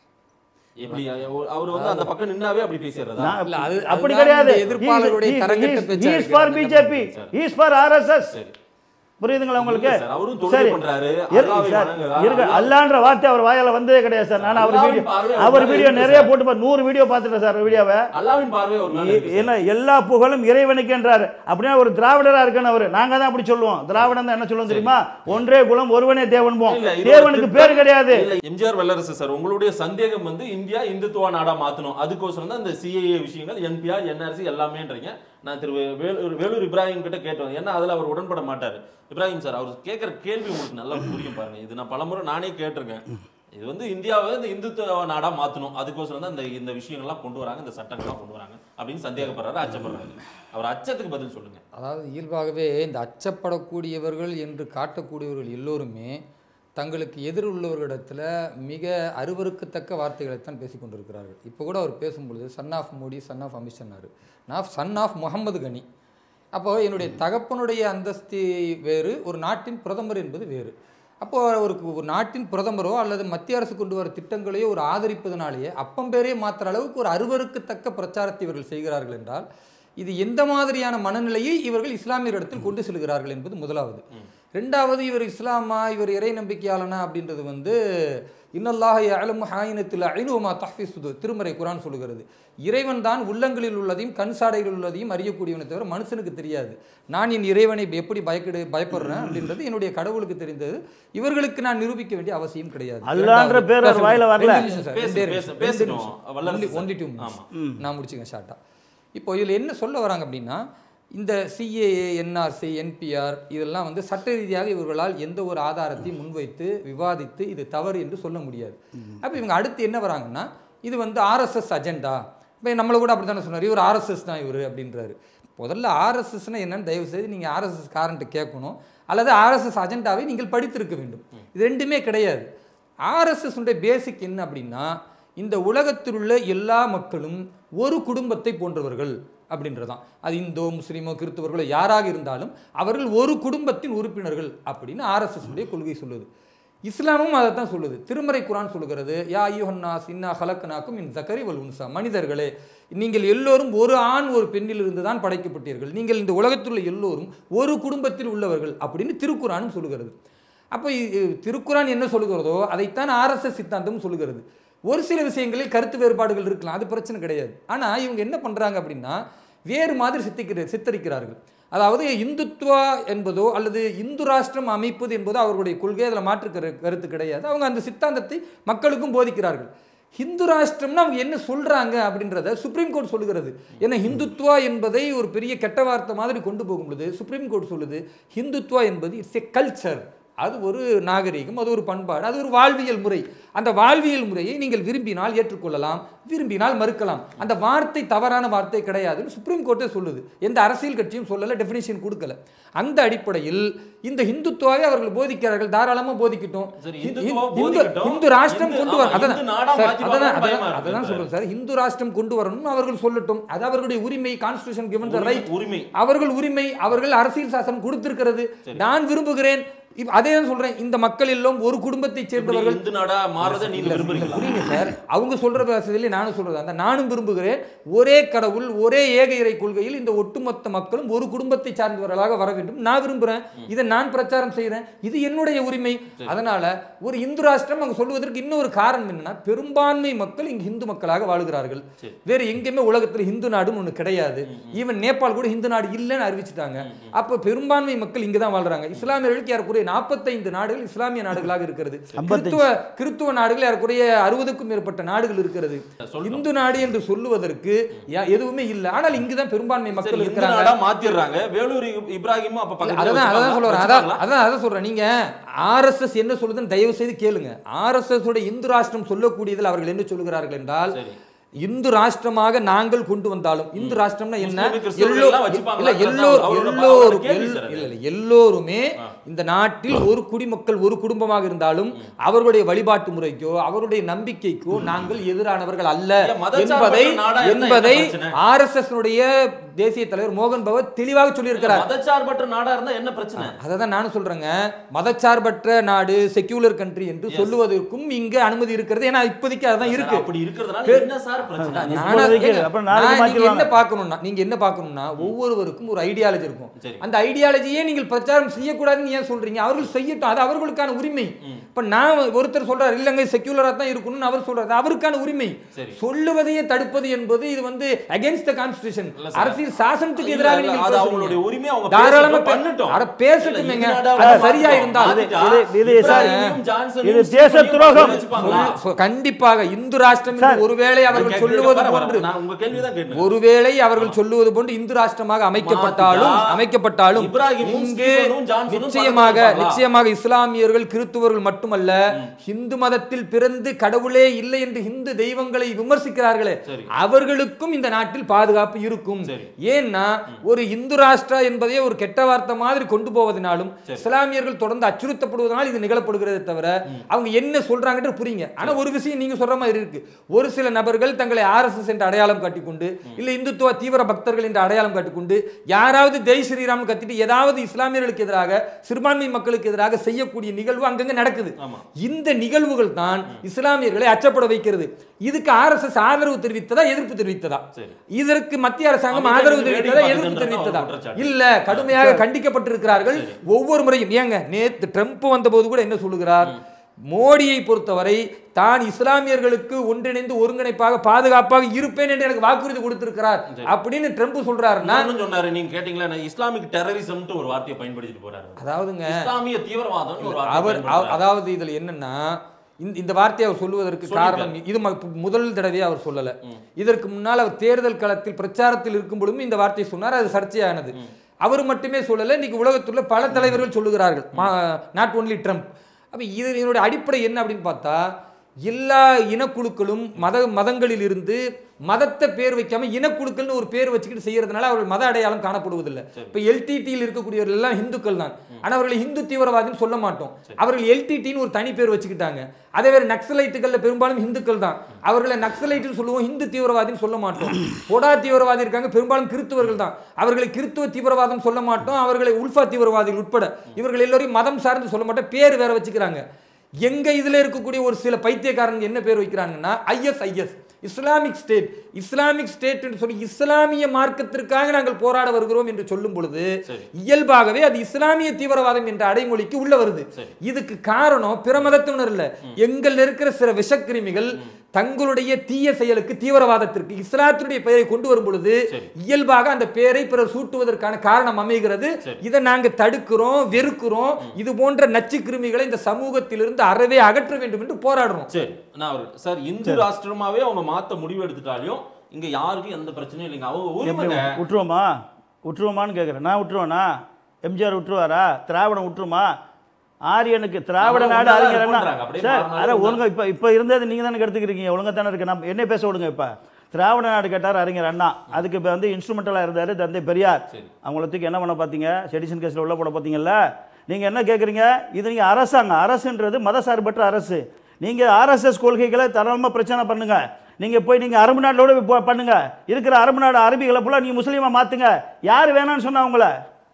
எப்படி அவர் வந்து அந்த பக்கம் நின்னாவே அப்படி பேசிடுறதா நான் இல்ல, அது- அப்படி அதுதான் கிடையாது இந்த எதிர்ப்பாளருடைய தரங்கெட்ட பேச்சா இஸ் இருக்கு. ஃபார் அந்த பிஜேபி இஸ் ஃபார் ஆர்எஸ்எஸ் சரி. புரியுதுங்களா உங்களுக்கு இல்ல சார், அவரும் தொழுகை சரி பண்றாரு, இரு- அல்லாஹ்வை சார், வணங்குறாரு, இருங்க அல்லாஹ் அல்லான்ற வார்த்தை அவர் வாயால வந்ததே கிடையாது சார் நான் அவர் அல்லாஹ்வின் வீடியோ பார்வை அவர் அவர் வீடியோ மேல நிறைய இருக்கு போட்டு பாரு, நூறு வீடியோ பார்த்துட்டேன் சார் வீடியோவை அல்லாவின் பார்வை ஒரு மேல இருக்கு சார். என்ன எல்லா புகழும் இறைவனுக்குன்றாரு அப்படின்னா ஒரு திராவிடரா இருக்கணும் அவரு நாங்க தான் அப்படி சொல்லுவோம் திராவிடம் தான் என்ன சொல்லுவோம் தெரியுமா ஒன்றே குலம் ஒருவனே தேவன்போம் இல்ல, இது ஒரு தேவனுக்கு திட்டம். பேர் கிடையாது இல்ல, எம்ஜிஆர் வல்லரசு சார் உங்களுடைய சந்தேகம் வந்து இந்தியா இந்துத்துவ நாடா மாத்தணும் அதுக்கோசரம் தான் இந்த சிஏஏ விஷயங்கள் என்பிஆர் என்ஆர்சி எல்லாமேன்றீங்க நான் திரு வே- வேலூர் வேலூர் இப்ராஹிம் கிட்ட கேட்டோம் ஏன்னா அதுல அவர் உடன்பட மாட்டாரு இப்ராஹிம் சார் அவர் கேட்கிற கேள்வி உங்களுக்கு நல்லா புரியும் பாருங்க இது நான் பலமுறை நானே கேட்டிருக்கேன் இது வந்து இந்தியாவை இந்த இந்துத்துவ நாடா மாத்தணும் அதுக்கோசரம் தான் இந்த இந்த விஷயங்கள்லாம் கொண்டு வராங்க இந்த சட்டங்கள்லாம் கொண்டு வராங்க அப்படின்னு சந்தேகப்படுறாரு அச்சப்படுறாரு அவர் அச்சத்துக்கு பதில் சொல்லுங்க அதாவது இயல்பாகவே இந்த அச்சப்படக்கூடியவர்கள் என்று காட்டக்கூடியவர்கள் எல்லோருமே தங்களுக்கு எதிர் உள்ளவர்களிடத்தில் மிக அருவருக்கத்தக்க வார்த்தைகளைத்தான் பேசிக் கொண்டிருக்கிறார்கள் இப்போ கூட அவர் பேசும்பொழுது son of Modi son of Amit சொன்னார் நான் சன் ஆஃப் முகமது கனி அப்போ என்னுடைய தகப்பனுடைய அந்தஸ்து வேறு ஒரு நாட்டின் பிரதமர் என்பது வேறு அப்போ ஒரு ஒரு நாட்டின் பிரதமரோ அல்லது மத்திய அரசு கொண்டு வர திட்டங்களையோ ஒரு ஆதரிப்பதனாலேயே அப்பம் பேரே மாற்றுற அளவுக்கு ஒரு அருவருக்கத்தக்க பிரச்சாரத்தை இவர்கள் செய்கிறார்கள் என்றால் இது எந்த மாதிரியான மனநிலையை இவர்கள் இஸ்லாமியரிடத்தில் கொண்டு செல்கிறார்கள் என்பது முதலாவது ரெண்டாவது இவர் இஸ்லாமா இவர் இறை நம்பிக்கையாளனா அப்படின்றது வந்து இன்னல்லாக அலம் ஹாயினத்தில் ஐநூமா தஹ்ஃபி சுது திருமறை குரான் சொல்லுகிறது இறைவன் தான் உள்ளங்களில் உள்ளதையும் கண் சாடைகளில் உள்ளதையும் அறியக்கூடியவனை தவிர மனுஷனுக்கு தெரியாது நான் என் இறைவனை எப்படி பயக்கடு பயப்படுறேன் அப்படின்றது என்னுடைய கடவுளுக்கு தெரிந்தது இவர்களுக்கு நான் நிரூபிக்க வேண்டிய அவசியம் கிடையாது அல்லான்ற இரண்டாவது, பேர் அவர் பேசுங்க. வாயில வரல. ரெண்டு நிமிஷம் சார், பேசு, ரெண்டே பேசு, நிமிஷம், பேசணும். ரெண்டு நிமிஷம். வல்லரசு Only- sir. only two minutes. ஆமா. நான் முடிச்சுங்க ஷார்ட்டா இப்போ இதில் என்ன சொல்ல வராங்க அப்படின்னா இந்த சிஏஏ என்ஆர்சி என்பிஆர் இதெல்லாம் வந்து சட்ட ரீதியாக இவர்களால் எந்த ஒரு ஆதாரத்தையும் முன்வைத்து விவாதித்து இது தவறு என்று சொல்ல முடியாது அப்போ இவங்க அடுத்து என்ன வராங்கன்னா இது வந்து ஆர்எஸ்எஸ் அஜெண்டா இப்போ நம்மளை கூட அப்படி தானே சொன்னார் இவர் ஆர்எஸ்எஸ் தான் இவர் அப்படின்றாரு முதல்ல ஆர்எஸ்எஸ்னா என்னன்னு தயவு செய்து நீங்கள் ஆர்எஸ்எஸ் காரண்ட்டு கேட்கணும் அல்லது ஆர்எஸ்எஸ் அஜெண்டாவை நீங்கள் படித்திருக்க வேண்டும் இது ரெண்டுமே கிடையாது ஆர்எஸ்எஸ் உடைய பேசிக் என்ன அப்படின்னா இந்த உலகத்தில் உள்ள எல்லா மக்களும் ஒரு குடும்பத்தை போன்றவர்கள் அப்படின்றதான் அது இந்தோ முஸ்லீமோ கிறிஸ்தவர்களோ யாராக இருந்தாலும் அவர்கள் ஒரு குடும்பத்தின் உறுப்பினர்கள் அப்படின்னு ஆர்எஸ்எஸ் உடைய கொள்கை சொல்லுது இஸ்லாமும் அதை தான் சொல்லுது திருமறை குரான் சொல்லுகிறது யா ஐயோஹன்னாஸ் இன்னா ஹலக்கனாக்கும் இன் ஜக்கரி வல் உன்சா மனிதர்களே நீங்கள் எல்லோரும் ஒரு ஆண் ஒரு பெண்ணில் இருந்து தான் படைக்கப்பட்டீர்கள் நீங்கள் இந்த உலகத்தில் உள்ள எல்லோரும் ஒரு குடும்பத்தில் உள்ளவர்கள் அப்படின்னு திருக்குறானும் சொல்லுகிறது அப்போ இ- திருக்குரான் என்ன சொல்லுகிறதோ அதைத்தான் ஆர்எஸ்எஸ் சித்தாந்தம் சொல்லுகிறது ஒரு சில விஷயங்களில் கருத்து வேறுபாடுகள் இருக்கலாம் அது பிரச்சனை கிடையாது ஆனால் இவங்க என்ன பண்ணுறாங்க அப்படின்னா வேறு மாதிரி சித்திக்கிற சித்தரிக்கிறார்கள் அதாவது இந்துத்துவா என்பதோ அல்லது இந்து ராஷ்டிரம் அமைப்பது என்பதோ அவர்களுடைய கொள்கை அதில் மாற்று கரு கருத்து கிடையாது அவங்க அந்த சித்தாந்தத்தை மக்களுக்கும் போதிக்கிறார்கள் ஹிந்து ராஷ்டிரம்னா அவங்க என்ன சொல்றாங்க அப்படின்றத சுப்ரீம் கோர்ட் சொல்லுகிறது ஏன்னா ஹிந்துத்வா என்பதை ஒரு பெரிய கெட்ட வார்த்தை மாதிரி கொண்டு போகும் பொழுது சுப்ரீம் கோர்ட் சொல்லுது ஹிந்துத்வா என்பது இட்ஸ் எ கல்ச்சர் அது ஒரு நாகரிகம் அது ஒரு பண்பாடு அது ஒரு வாழ்வியல் முறை அந்த வாழ்வியல் முறையை நீங்கள் விரும்பினால் ஏற்றுக்கொள்ளலாம் விரும்பினால் மறுக்கலாம் அந்த வார்த்தை தவறான வார்த்தை கிடையாதுன்னு சுப்ரீம் கோர்ட்டே சொல்லுது எந்த அரசியல் கட்சியும் சொல்லலை டெஃபினேஷன் கொடுக்கல அந்த அடிப்படையில் இந்த ஹிந்துத்துவாவை அவர்கள் போதிக்கிறார்கள் தாராளமாக போதிக்கட்டும் சரி, ஹிந்து- இந்துத்துவா ஹிந்து போதிக்கட்டும். ஹிந்து ராஷ்டிரம் இந்து- கொண்டு வர ஆமா, அதான் இந்து நாடா சார், மாத்தி அதான் பார்க்கணும் பயமா அதான் இருக்கு அதான் சார். சொல்றேன் சார் இந்து ராஷ்டிரம் கொண்டு வரணும்னு அவர்கள் சொல்லட்டும் அது அவர்களுடைய உரிமை கான்ஸ்டியூஷன் கிவன் த உரிமை- ரைட் உரிமை. அவர்கள் உரிமை அவர்கள் அரசியல் சாசனம் கொடுத்திருக்கிறது நான் விரும்புகிறேன் இப்ப அதே தான் சொல்றேன் இந்த மக்கள் எல்லாம் ஒரு குடும்பத்தை இப்படி சேர்ந்தவர்கள் இந்து நாடா மாறதை நீங்க விரும்புறீங்களா புரியுங்க சார் அவங்க சொல்ற பேசுறதுல நானும் சொல்றது அந்த நானும் விரும்புகிறேன் ஒரே கடவுள் ஒரே ஏக இறை கொள்கையில் இந்த ஒட்டுமொத்த மக்களும் ஒரு குடும்பத்தை சார்ந்தவர்களாக வர வேண்டும் நான் விரும்புறேன் இதை நான் பிரச்சாரம் செய்றேன் இது என்னுடைய உரிமை அதனால ஒரு இந்து ராஷ்டிரம் அவங்க சொல்வதற்கு இன்னொரு காரணம் என்னன்னா பெரும்பான்மை மக்கள் இங்கு இந்து மக்களாக வாழுகிறார்கள் வேற எங்கேயுமே உலகத்துல இந்து நாடுன்னு ஒண்ணு கிடையாது ஈவன் நேபாள் கூட இந்து நாடு இல்லைன்னு அறிவிச்சிட்டாங்க அப்ப பெரும்பான்மை மக்கள் இங்க தான் வாழ்றாங்க இஸ்லாமியர்களுக்கு ஏறக்குறைய நாற்பத்தைந்து நாடுகள் இஸ்லாமிய நாடுகளாக இருக்கிறது கிறித்துவ கிறித்துவ நாடுகள் ஏறக்குறைய அறுபதுக்கும் மேற்பட்ட நாடுகள் இருக்கிறது இந்து நாடு என்று சொல்லுவதற்கு யா- எதுவுமே இல்லை ஆனால் இங்குதான் பெரும்பான்மை சரி, மக்கள் இந்து இருக்கிறாங்க நாடா மாத்திடுறாங்க வேலூர் இப்- இப்ராஹிமும் அப்ப பக்கத்துல அதான் அதான் வச்சுப்பாங்களா? சொல்ல வரேன் அதான் வச்சுப்பாங்களா? அதான் அதான் சொல்றேன் நீங்க ஆர்எஸ்எஸ் என்ன சொல்லுதுன்னு தயவு செய்து கேளுங்க ஆர்எஸ்எஸ் உடைய இந்து ராஷ்டிரம் சொல்லக்கூடியதில் அவர்கள் என்ன சொல்லுகிறார்கள் என்றால் சரி. இந்து ராஷ்டிரமாக நாங்கள் கொண்டு வந்தாலும் இந்து ராஷ்டிரம்னா என்ன முஸ்லிம் கிறிஸ்தவர்கள் எல்லோ- எல்லாம் வச்சுப்பாங்களா? இல்ல எல்லோர் அவரோட- எல்லோரும் அவரோட கேள்வி எல்- சார் அது. இல்ல இல்ல எல்லோருமே இந்த நாட்டில் ஒரு குடிமக்கள் ஒரு குடும்பமாக இருந்தாலும் அவர்களுடைய வழிபாட்டு முறைக்கோ அவருடைய நம்பிக்கைக்கோ நாங்கள் எதிரானவர்கள் அல்ல ஏன் மதச்சார்பற்ற என்பதை நாடா இருந்தா என்ன என்பதை பிரச்சனை? ஆர்எஸ்எஸ் தேசிய தலைவர் மோகன் பகவத் தெளிவாக சொல்லியிருக்கிறார் மதச்சார்பற்ற நாடா இருந்தா என்ன பிரச்சனை அதை தான் நானும் சொல்றேங்க மதச்சார்பற்ற நாடு செக்யூலர் கண்ட்ரி என்று சொல்லுவதற்கும் இங்க அனுமதி இருக்கிறது ஏன்னா இப்போதைக்கு அதான் இருக்கு அப்படி இருக்கிறதுனால பே- என்ன சார் பிரச்சனை நானா- இப்போதைக்கு ஏங்க, அப்புறம் நாளைக்கு நான் நீங்க மாத்திடுவாங்க. என்ன பார்க்கணும்னா நீங்க என்ன பார்க்கணும்னா ஒவ்வொருவருக்கும் ஒரு ஐடியாலஜி இருக்கும் சரி. அந்த ஐடியாலஜியே நீங்கள் பிரச்சாரம் செய்யக்கூடாதுன்னு ஏன் சொல்றீங்க அவர்கள் செய்யட்டும் அது அவர்களுக்கான உரிமை இப்ப நான் ஒருத்தர் சொல்றாரு இல்லங்க செக்யூலரா தான் இருக்கணும்னு அவர் சொல்றாரு அது அவருக்கான உரிமை சரி. சொல்லுவதையே தடுப்பது என்பது இது வந்து அகைன்ஸ்ட் த கான்ஸ்டிடியூஷன் இல்ல சார். அரசியல் சாசனத்துக்கு இல்ல, எதிராக இல்ல, நீங்கள் அது பேசுறீங்க. அவங்களுடைய உரிமை, அவங்க தாராளமா பேசட்டும், பே- பண்ணட்டும். அட பேசட்டுமேங்க இல்ல, இந்து நாடா அது மாத்திட்டா, சரியா இருந்தால் மாத்திட்டா, இது- இது சார், இப்ராஹிமையும் ஜான்சனையும் இது தேச முஸ்லிமையும் துரோகம். வச்சுப்பாங்களா? சொல்- கண்டிப்பாக இந்து ராஷ்டிரம் என்று சார், ஒருவேளை அவர்கள் நான் சொல்லுவது கேட்கிறேன், வர, வர, போன்று நான் உங்க கேள்விதான் கேட்டேன். ஒருவேளை அவர்கள் சொல்லுவது போன்று இந்து ராஷ்டிரமாக அமைக்கப்பட்டாலும் மாத்திட்டா, அமைக்கப்பட்டாலும் இப்ராஹிமும் இங்கு ஸ்டீஃபனும் ஜான்சனும் நிச்சயமாக பக்கத்துல இருப்பாங்களா? நிச்சயமாக இஸ்லாமியர்கள் கிறிஸ்துவர்கள் மட்டுமல்ல இந்து மதத்தில் பிறந்து கடவுளே இல்லை என்று இந்து தெய்வங்களை விமர்சிக்கிறார்களே சரி. அவர்களுக்கும் இந்த நாட்டில் பாதுகாப்பு இருக்கும் சரி. ஏன்னா ஒரு இந்து ராஷ்டிரா என்பதையே ஒரு கெட்ட வார்த்தை மாதிரி கொண்டு போவதனாலும் இஸ்லாமியர்கள் தொடர்ந்து அச்சுறுத்தப்படுவதனால் இது நிகழப்படுகிறதே தவிர அவங்க என்ன சொல்றாங்கன்றது புரியுங்க ஆனா ஒரு விஷயம் நீங்க சொல்ற மாதிரி இருக்கு ஒரு சில நபர்கள் தங்களை ஆர்எஸ்எஸ் என்ற அடையாளம் காட்டிக்கொண்டு இல்ல இந்துத்துவ தீவிர பக்தர்கள் என்ற அடையாளம் காட்டிக்கொண்டு யாராவது ஜெய் ஸ்ரீராம் கத்திட்டு ஏதாவது இஸ்லாமியர்களுக்கு எதிராக சிறுபான்மை மக்களுக்கு எதிராக செய்யக்கூடிய நிகழ்வு அங்கங்க நடக்குது ஆமா. இந்த நிகழ்வுகள் தான் இஸ்லாமியர்களை அச்சப்பட வைக்கிறது இதுக்கு ஆர்எஸ்எஸ் ஆதரவு தெரிவித்ததா எதிர்ப்பு தெரிவித்ததா சரி. இதற்கு மத்திய அரசாங்கம் அவங்க ஆதரவு வேடிக்கை தெரிவித்ததா பார்த்துட்டு எதிர்ப்பு இருந்தா தெரிவித்ததா ஒரு குற்றச்சாட்டு. இல்ல கடுமையாக கண்டிக்கப்பட்டிருக்கிறார்கள் ஒவ்வொரு முறையும் ஏங்க நேத்து ட்ரம்ப் வந்தபோது கூட என்ன சொல்லுகிறார் மோடியை பொறுத்தவரை தான் இஸ்லாமியர்களுக்கு ஒன்றிணைந்து ஒருங்கிணைப்பாக பாதுகாப்பாக இருப்பேன் என்று எனக்கு வாக்குறுதி கொடுத்திருக்கிறார் அப்படின்னு ட்ரம்ப் சொல்றாருன்னா இன்னொன்னு சொன்னாரு நீங்க கேட்டீங்களா நான் இஸ்லாமிக் டெரரிசம்னு ஒரு வார்த்தையை பயன்படுத்திட்டு போறாரு அதாவதுங்க இஸ்லாமிய தீவிரவாதம் ஒரு வார்த்தையை அவர் அவ- பயன்படுத்துறாரு. அதாவது இதுல என்னன்னா இந்த இந்த வார்த்தையை அவர் சொல்லுவதற்கு காரணம் இது ம- முதல் தடவையே அவர் சொல்லல இதற்கு முன்னால் அவர் தேர்தல் களத்தில் பிரச்சாரத்தில் இருக்கும் பொழுதும் இந்த வார்த்தையை சொன்னார் அது சர்ச்சையானது அவர் மட்டுமே சொல்லல இன்னைக்கு உலகத்துல பல தலைவர்கள் சொல்லுகிறார்கள் நாட் ஒன்லி ட்ரம்ப் அப்ப இது இதனுடைய அடிப்படை என்ன அப்படின்னு பார்த்தா எல்லா இனக்குழுக்களும் மத மதங்களில் இருந்து மதத்தை பேர் வைக்காம இனக்குழுக்கள்னு ஒரு பேர் வச்சுக்கிட்டு செய்யறதுனால அவர்கள் மத அடையாளம் காணப்படுவதில்லை இப்ப எல்டிடியில் இருக்கக்கூடியவர்கள் எல்லாம் இந்துக்கள் தான் ஆனா அவர்களை இந்து தீவிரவாதின்னு சொல்ல மாட்டோம் அவர்கள் எல்டிடின்னு ஒரு தனி பேர் வச்சுக்கிட்டாங்க அதே வேற நக்சலைட்டுகள்ல பெரும்பாலும் இந்துக்கள் தான் அவர்களை நக்சலைட்டுன்னு சொல்லுவோம் இந்து தீவிரவாதின்னு சொல்ல மாட்டோம் பொடா தீவிரவாதி இருக்காங்க பெரும்பாலும் கிறிஸ்துவர்கள் தான் அவர்களை கிறிஸ்துவ தீவிரவாதம் சொல்ல மாட்டோம் அவர்களை உல்ஃபா தீவிரவாதிகள் உட்பட இவர்கள் எல்லோரையும் மதம் சார்ந்து சொல்ல மாட்டோம் பேர் வேற வச்சுக்கிறாங்க எங்க இதுல இருக்கக்கூடிய ஒரு சில பைத்தியக்காரங்க என்ன பேர் வைக்கிறாங்கன்னா ISIS Islamic State Islamic State என்று சொல்லி இஸ்லாமிய மார்க்கத்திற்காக நாங்கள் போராட வருகிறோம் என்று சொல்லும் பொழுது இயல்பாகவே அது இஸ்லாமிய தீவிரவாதம் என்ற அடைமொழிக்கு உள்ள வருது இதுக்கு காரணம் பிற மதத்தினர் இல்ல எங்கள் இருக்கிற சில விஷக்கிருமிகள் தங்களுடைய தீய செயலுக்கு தீவிரவாதத்திற்கு இஸ்லாத்தினுடைய பெயரை கொண்டு வரும் பொழுது இயல்பாக அந்த பெயரை பிறர் சூட்டுவதற்கான காரணம் அமைகிறது இதை நாங்க தடுக்கிறோம் வெறுக்கிறோம் இது போன்ற நச்சு கிருமிகளை இந்த சமூகத்திலிருந்து அறவே அகற்ற வேண்டும் என்று போராடுறோம் சரி நான் ஒரு சார் இந்து ராஷ்டிரமாவே அவங்க மாத்த முடிவு எடுத்துட்டாலும் இங்க யாருக்கும் எந்த பிரச்சனையும் இல்லைங்க அவங்க எப்படி உரிமைங்க விட்டுருவோமா விட்டுருவோமான்னு கேட்குறேன் நான் விட்டுருவேனா எம்ஜிஆர் விட்டுருவாரா திராவிடம் விட்டுருமா ஆரியனுக்கு திராவிட நம்ம நாடு ஒண்ணுதான் அறிஞர் அண்ணா பண்றாங்க. அப்படியே சார் மாறினாலும் அதான் ஒண்ணு. ஒழுங்கா இப்போ இப்போ இருந்தது நீங்கள் தானே எடுத்துக்கிறீங்க ஒழுங்கா தானே இருக்கு நம்ம என்ன பேச விடுங்க இப்போ திராவிட நாடு கேட்டார் அறிஞர் அண்ணா அதுக்கு இப்போ வந்து இன்ஸ்ட்ருமெண்டலாக இருந்தார் தந்தை பெரியார் சரி. அவங்கள தூக்கி என்ன பண்ண பார்த்தீங்க செடிஷன் கேஸில் உள்ள போட பார்த்தீங்கல்ல நீங்கள் என்ன கேட்குறீங்க இது நீங்கள் அரசாங்கம் அரசுன்றது மதசார்பற்ற அரசு நீங்கள் ஆர்எஸ்எஸ் கொள்கைகளை தாராளமாக பிரச்சனை பண்ணுங்க நீங்கள் போய் நீங்கள் அரபு நாட்டோட போய் போ- பண்ணுங்க இருக்கிற அரபு நாடு அரபிகளை ஃபுல்லாக நீங்கள் முஸ்லீமாக மாற்றுங்க யார் வேணாம்னு சொன்னா உங்களை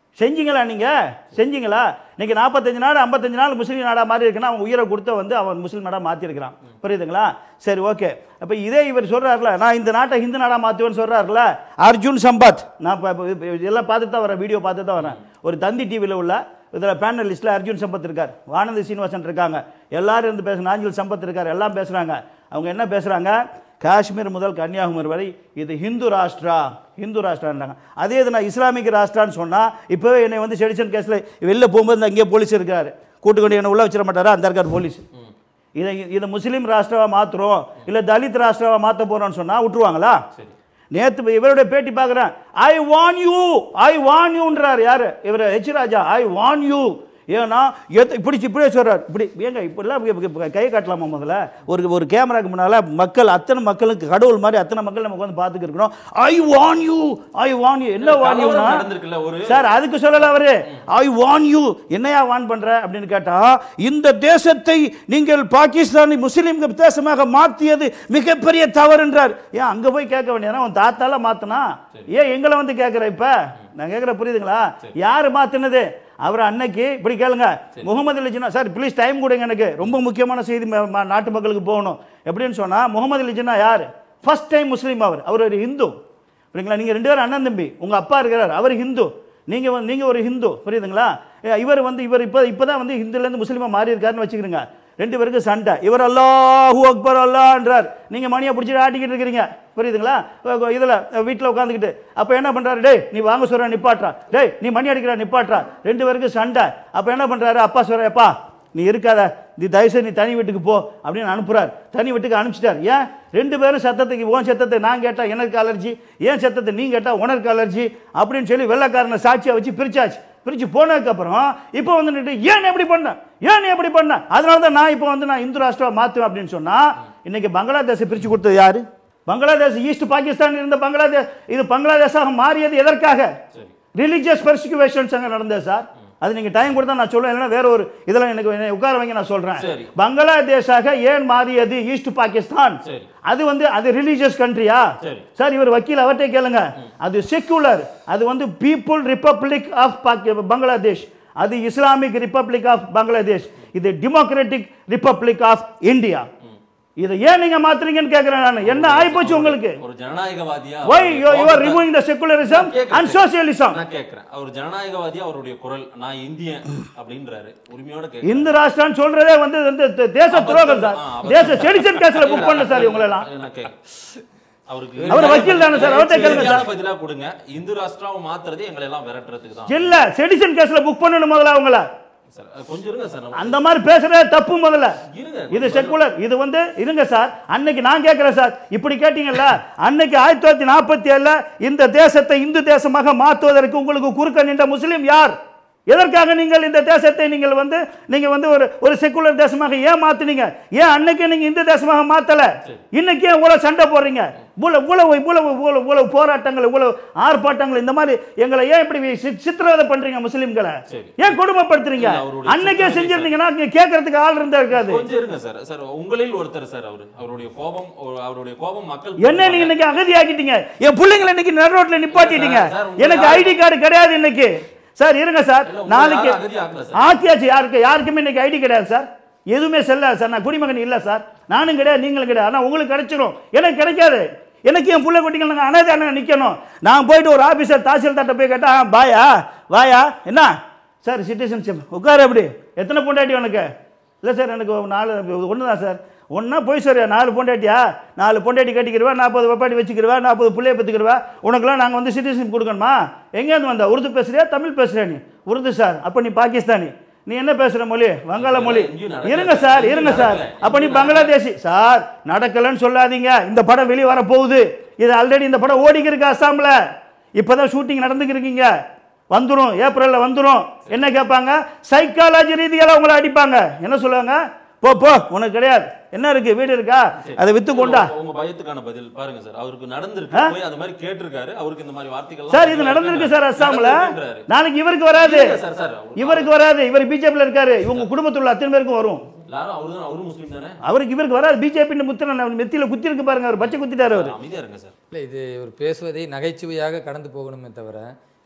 செஞ்சீங்களா நீங்கள் செஞ்சீங்களா இன்னைக்கு நாற்பத்தஞ்சு நாடு ஐம்பத்தஞ்சு நாள் முஸ்லீம் நாடாக மாறி இருக்குன்னா அவன் உயிரை கொடுத்து வந்து அவன் முஸ்லீம் நாடாக மாற்றிருக்கிறான் புரியுதுங்களா சரி ஓகே அப்போ இதே இவர் சொல்கிறாருல நான் இந்த நாட்டை ஹிந்து நாடாக மாற்றுவேன்னு சொல்கிறாருல அர்ஜுன் சம்பத் நான் இப்போ இதெல்லாம் பார்த்துட்டு தான் வரேன் வீடியோ பார்த்துட்டு தான் வரேன் ஒரு தந்தி டிவியில் உள்ள இதில் பேனலிஸ்ட்டில் அர்ஜுன் சம்பத் இருக்கார் வானதி சீனிவாசன் இருக்காங்க எல்லாரும் இருந்து பேச நாஞ்சில் சம்பத் இருக்கார் எல்லாம் பேசுகிறாங்க அவங்க என்ன பேசுகிறாங்க காஷ்மீர் முதல் கன்னியாகுமரி வரை இது ஹிந்து ராஷ்டிரா ஹிந்து ராஷ்டிரான்றாங்க அதே இது நான் இஸ்லாமிக் ராஷ்டிரான்னு சொன்னால் இப்போவே என்னை வந்து செடிஷன் கேஸில் வெளில போகும்போது இந்த அங்கேயே போலீஸ் இருக்காரு கூட்டு கொண்டு என்னை உள்ள வச்சிட மாட்டாரா அந்த இருக்கார் போலீஸ் இதை இதை முஸ்லீம் ராஷ்டிராவை மாற்றுறோம் இல்லை தலித் ராஷ்டிராவை மாற்ற போகிறோம்னு சொன்னால் விட்டுருவாங்களா சரி நேத்து இவருடைய பேட்டி பார்க்குறேன் ஐ வான் யூ ஐ வான் யூன்றார் யாரு இவர் H Raja I van you ஏன்னா எத் இப்படி இப்படியே சொல்றார் இப்படி ஏங்க இப்படிலாம் இப்ப- இப்ப கை காட்டலாமா முதல்ல ஒரு ஒரு கேமராக்கு முன்னால் மக்கள் அத்தனை மக்களுக்கு கடவுள் மாதிரி அத்தனை மக்கள் நம்ம வந்து பார்த்துக்கு இருக்கிறோம் ஐ வான் யூ ஐ வான் யூ என்ன வான் யூனா கலவரம் நடந்திருக்குல்ல ஒரு சார் அதுக்கு சொல்லல அவரு ஐ வான் யூ என்னையா வான் பண்ற அப்படின்னு கேட்டா இந்த தேசத்தை நீங்கள் பாகிஸ்தானை முஸ்லீம் தேசமாக மாற்றியது மிகப்பெரிய தவறுன்றார் ஏன் அங்க போய் கேட்க வேண்டியதுனா உன் தாத்தால மாத்தினா ஏன் எங்களை வந்து கேட்குற இப்ப நான் கேட்குற புரியுதுங்களா யாரு மாத்தினது அவர் அன்னைக்கு இப்படி கேளுங்க Muhammad Ali Jinnah sir please time கொடுங்க எனக்கு ரொம்ப முக்கியமான செய்தி ம- ம- நாட்டு மக்களுக்கு போகணும் எப்படின்னு சொன்னா முகமது அலி ஜின்னா யார் ஃபர்ஸ்ட் டைம் முஸ்லீம் அவர் அவர் ஒரு இந்து புரியுங்களா நீங்கள் ரெண்டு பேரும் அண்ணன் தம்பி உங்கள் அப்பா இருக்கிறார் அவர் ஹிந்து நீங்கள் வந்து நீங்கள் ஒரு ஹிந்து புரியுதுங்களா ஏ, இவர் வந்து இவர் இப்போ இப்போ தான் வந்து ஹிந்துலேருந்து முஸ்லீமாக மாறி இருக்காருன்னு வச்சுக்கிறீங்க ரெண்டு பேருக்கு சண்டை இவர் அல்லாஹூ அக்பர் அல்லான்றார் நீங்கள் மணியை பிடிச்சிட்டு ஆட்டிக்கிட்டு இருக்கிறீங்க புரியுதுங்களா இதில் வீட்டில் உட்காந்துக்கிட்டு அப்போ என்ன பண்ணுறாரு டேய் நீ வாங்க சொல்கிற நிப்பாட்றா டேய் நீ மணி அடிக்கிற நிப்பாட்றா ரெண்டு பேருக்கு சண்டை அப்போ என்ன பண்ணுறாரு அப்பா சொல்கிறப்பா நீ இருக்காத நீ தயவுசெய்து நீ தனி வீட்டுக்கு போ அப்படின்னு அனுப்புறார் தனி வீட்டுக்கு அனுப்பிச்சிட்டார் ஏன் ரெண்டு பேரும் சத்தத்துக்கு உன் சத்தத்தை நான் கேட்டா எனக்கு அலர்ஜி ஏன் சத்தத்தை நீ கேட்டா உனக்கு அலர்ஜி அப்படின்னு சொல்லி வெள்ளைக்காரனை சாட்சியை வச்சு பிரிச்சாச்சு பிரிச்சு போனதுக்கப்புறம் இப்போ வந்து நின்னுட்டு, ஏன் நீ எப்படி பண்ண ஏன் நீ எப்படி பண்ண அதனால தான் நான் இப்போ வந்து நான் இந்து ராஷ்டிரா மாற்றுவேன் அப்படின்னு சொன்னா இன்னைக்கு பங்களாதேஷை பிரிச்சு கொடுத்தது யாரு பங்களாதேஷ் ஈஸ்ட் பாகிஸ்தான் இருந்த பங்களாதேஷ் இது பங்களாதேஷாக மாறியது எதற்காக சரி ரிலீஜியஸ் பெர்சிக்யூஷன்ஸ் அங்கே நடந்தது சார் அது நீங்க டைம் கொடுத்தா நான் சொல்லுவேன் இல்லைன்னா வேற ஒரு இதெல்லாம் எனக்கு என்னை உட்கார வைங்க நான் சொல்றேன் சரி. பங்களாதேஷாக ஏன் மாறியது ஈஸ்ட் பாகிஸ்தான் சரி. அது வந்து அது ரிலீஜியஸ் கண்ட்ரியா சரி. சார் இவர் வக்கீல் அவர்கிட்ட கேளுங்க அது செக்குலர் அது வந்து பீப்புள் ரிப்பப்ளிக் ஆஃப் பங்களாதேஷ் அது இஸ்லாமிக் ரிப்பப்ளிக் ஆஃப் பங்களாதேஷ் இது டெமோக்ராட்டிக் ரிப்பப்ளிக் ஆஃப் இந்தியா இதை ஏன் நீங்க மாத்துறீங்கன்னு கேட்கிறேன் நான் என்ன ஆயிப்போச்சு உங்களுக்கு ஒரு ஜனநாயகவாதியா why அவருடைய you, you are கோபத்தை- removing the secularism நான் கேட்கிறேன். and socialism நான் கேட்கிறேன் அவர் ஜனநாயகவாதியா அவருடைய குரல் நான் இந்தியன் அப்படின்றாரு உரிமையோட கேட்கிறேன் இந்து ராஷ்டிரான்னு சொல்றதே வந்து வந்து தே- தேச துரோகம் சார் ஆ, அபத்தம். தேச செடிசன் கேஸ்ல புக் பண்ண சார் இவங்களெல்லாம் நான் கேட்கிறேன். அவருக்கு அவர் வக்கீல் தானே சார், அவர்ட்ட கேளுங்க சரியான சார். பதிலா கொடுங்க இந்து ராஷ்டிராவை மாத்துறதே எங்களை எல்லாம் விரட்டுறதுக்கு தான் இல்ல செடிசன் கேஸ்ல புக் பண்ணணும் முதல்ல அவங்கள சார் கொஞ்சம் இருங்க சார் நம்ம- அந்த மாதிரி பேசுறதே தப்பு முதல்ல இருங்க இது செக்குலர் இது வந்து இருங்க சார் அன்னைக்கு நான் கேட்கிறேன் சார் இப்படி கேட்டீங்கல்ல அன்னைக்கு ஆயிரத்தி தொள்ளாயிரத்தி நாற்பத்தி ஏழுல இந்த தேசத்தை இந்து தேசமாக மாற்றுவதற்கு உங்களுக்கு குறுக்க நின்ற முஸ்லீம் யார் எதற்காக நீங்கள் இந்த தேசத்தை நீங்கள் வந்து நீங்க வந்து ஒரு ஒரு செக்குலர் தேசமாக ஏன் மாத்துனீங்க ஏன் அன்னைக்கு நீங்க இந்து தேசமாக மாத்தல இன்னைக்கு ஏன் இவ்வளவு சண்டை போடுறீங்க இவ்வளவு இவ்வளவு இவ்வளவு இவ்வளவு இவ்வளவு போராட்டங்கள் இவ்வளவு ஆர்ப்பாட்டங்கள் இந்த மாதிரி எங்களை ஏன் இப்படி சி- சித்திரவதை பண்றீங்க முஸ்லீம்களை சரி. ஏன் கொடுமைப்படுத்துறீங்க இல்ல, அவருடைய அன்னைக்கே சித்திரவதை செஞ்சிருந்தீங்கன்னா இங்க கேட்கறதுக்கு ஆள் இருந்தா இருக்காது கொஞ்சம் இருங்க சார் சார் உங்களில் ஒருத்தர் சார் அவரு அவருடைய கோபம் ஒரு- அவருடைய கோபம் மக்கள் என்ன நீங்க இன்னைக்கு அகதி ஆக்கிட்டீங்க என் பிள்ளைங்களை இன்னைக்கு நடு ரோட்ல நிப்பாட்டிட்டீங்க சார், சார், உங்க எனக்கு யாரு- ஐடி கார்டு கிடையாது இன்னைக்கு சார் இருங்க சார் இல்ல, உங்களை நாளைக்கு யாரும் அகதி ஆக்கல சார். ஆக்கியாச்சு யாருக்கு யாருக்குமே இன்னைக்கு ஐடி கிடையாது சார் எதுவுமே செல்லாது சார் நான் குடிமகன் இல்ல சார் நானும் கிடையாது நீங்களும் கிடையாது ஆனா உங்களுக்கு கிடைச்சிடும் எனக்கு கிடைக்காது எனக்கு என் புள்ள குட்டிகள் நாங்கள் அனாதான நிக்கணும் நான் போயிட்டு ஒரு ஆபீசர் தாசில்தார்ட்ட போய் கேட்டா "ஆ, பாயா வாயா என்ன சார் சிட்டிசன்ஷிப் உட்காரு எப்படி எத்தனை பொண்டாட்டி உனக்கு இல்லை சார் எனக்கு ஒரு நாலு ஒன்று தான் சார் ஒன்றா போய் சார் நாலு பொண்டாட்டியா நாலு பொண்டாட்டி கட்டிக்கிடுவா நாற்பது பப்பாட்டி வச்சுக்கிடுவா நாற்பது பிள்ளைய பத்துக்கிடுவா உனக்குலாம் நாங்கள் வந்து சிட்டிசன் கொடுக்கணுமா எங்கேருந்து வந்த உருது பேசுறியா தமிழ் பேசுறியா நீ உருது சார் அப்போ நீ பாகிஸ்தானி நீ என்ன பேசுற மொழி வங்காள மொழி இங்கேயும் நடக்கல. இருங்க சார் இருங்க சார் நடக்கல. அப்ப நீ பங்களாதேசி சார் நடக்கலன்னு சொல்லாதீங்க இந்த படம் வெளியே வர போகுது இது ஆல்ரெடி இந்த படம் ஓடிக்கு இருக்கு அஸ்ஸாம்ல இப்பதான் ஷூட்டிங் நடந்துக்கிருக்கீங்க வந்துரும் ஏப்ரல்ல வந்துரும் என்ன கேட்பாங்க சைக்காலஜி ரீதியால உங்களை அடிப்பாங்க என்ன சொல்லுவாங்க போ போ உனக்கு கிடையாது என்ன இருக்கு வீடு இருக்கா அதை வித்து கொண்டா உங்க- உங்க பயத்துக்கான பதில் பாருங்க சார் அவருக்கு நடந்திருக்கு ஆ? போய் அந்த மாதிரி கேட்டிருக்காரு அவருக்கு இந்த மாதிரி வார்த்தைகள் சார் இது நடந்திருக்கு சார் அஸ்ஸாம்ல நாளைக்கு இவருக்கு வராது சார் சார் அவரு- இவருக்கு வராது இவர் பிஜேபியில் இருக்காரு இவங்க குடும்பத்தில் உள்ள அத்தனை பேருக்கும் வரும் எல்லாரும் அவரு அவரும் முஸ்லீம் தானே அவருக்கு இவருக்கு வராது பிஜேபி முத்திர நெத்தியில குத்தி இருக்கு பாருங்க அவர் பச்சை குத்திட்டாரு அவர் அமைதியா இருங்க சார் இல்லை இது இவர் பேசுவதை நகைச்சுவையாக கடந்து போகணுமே தவிர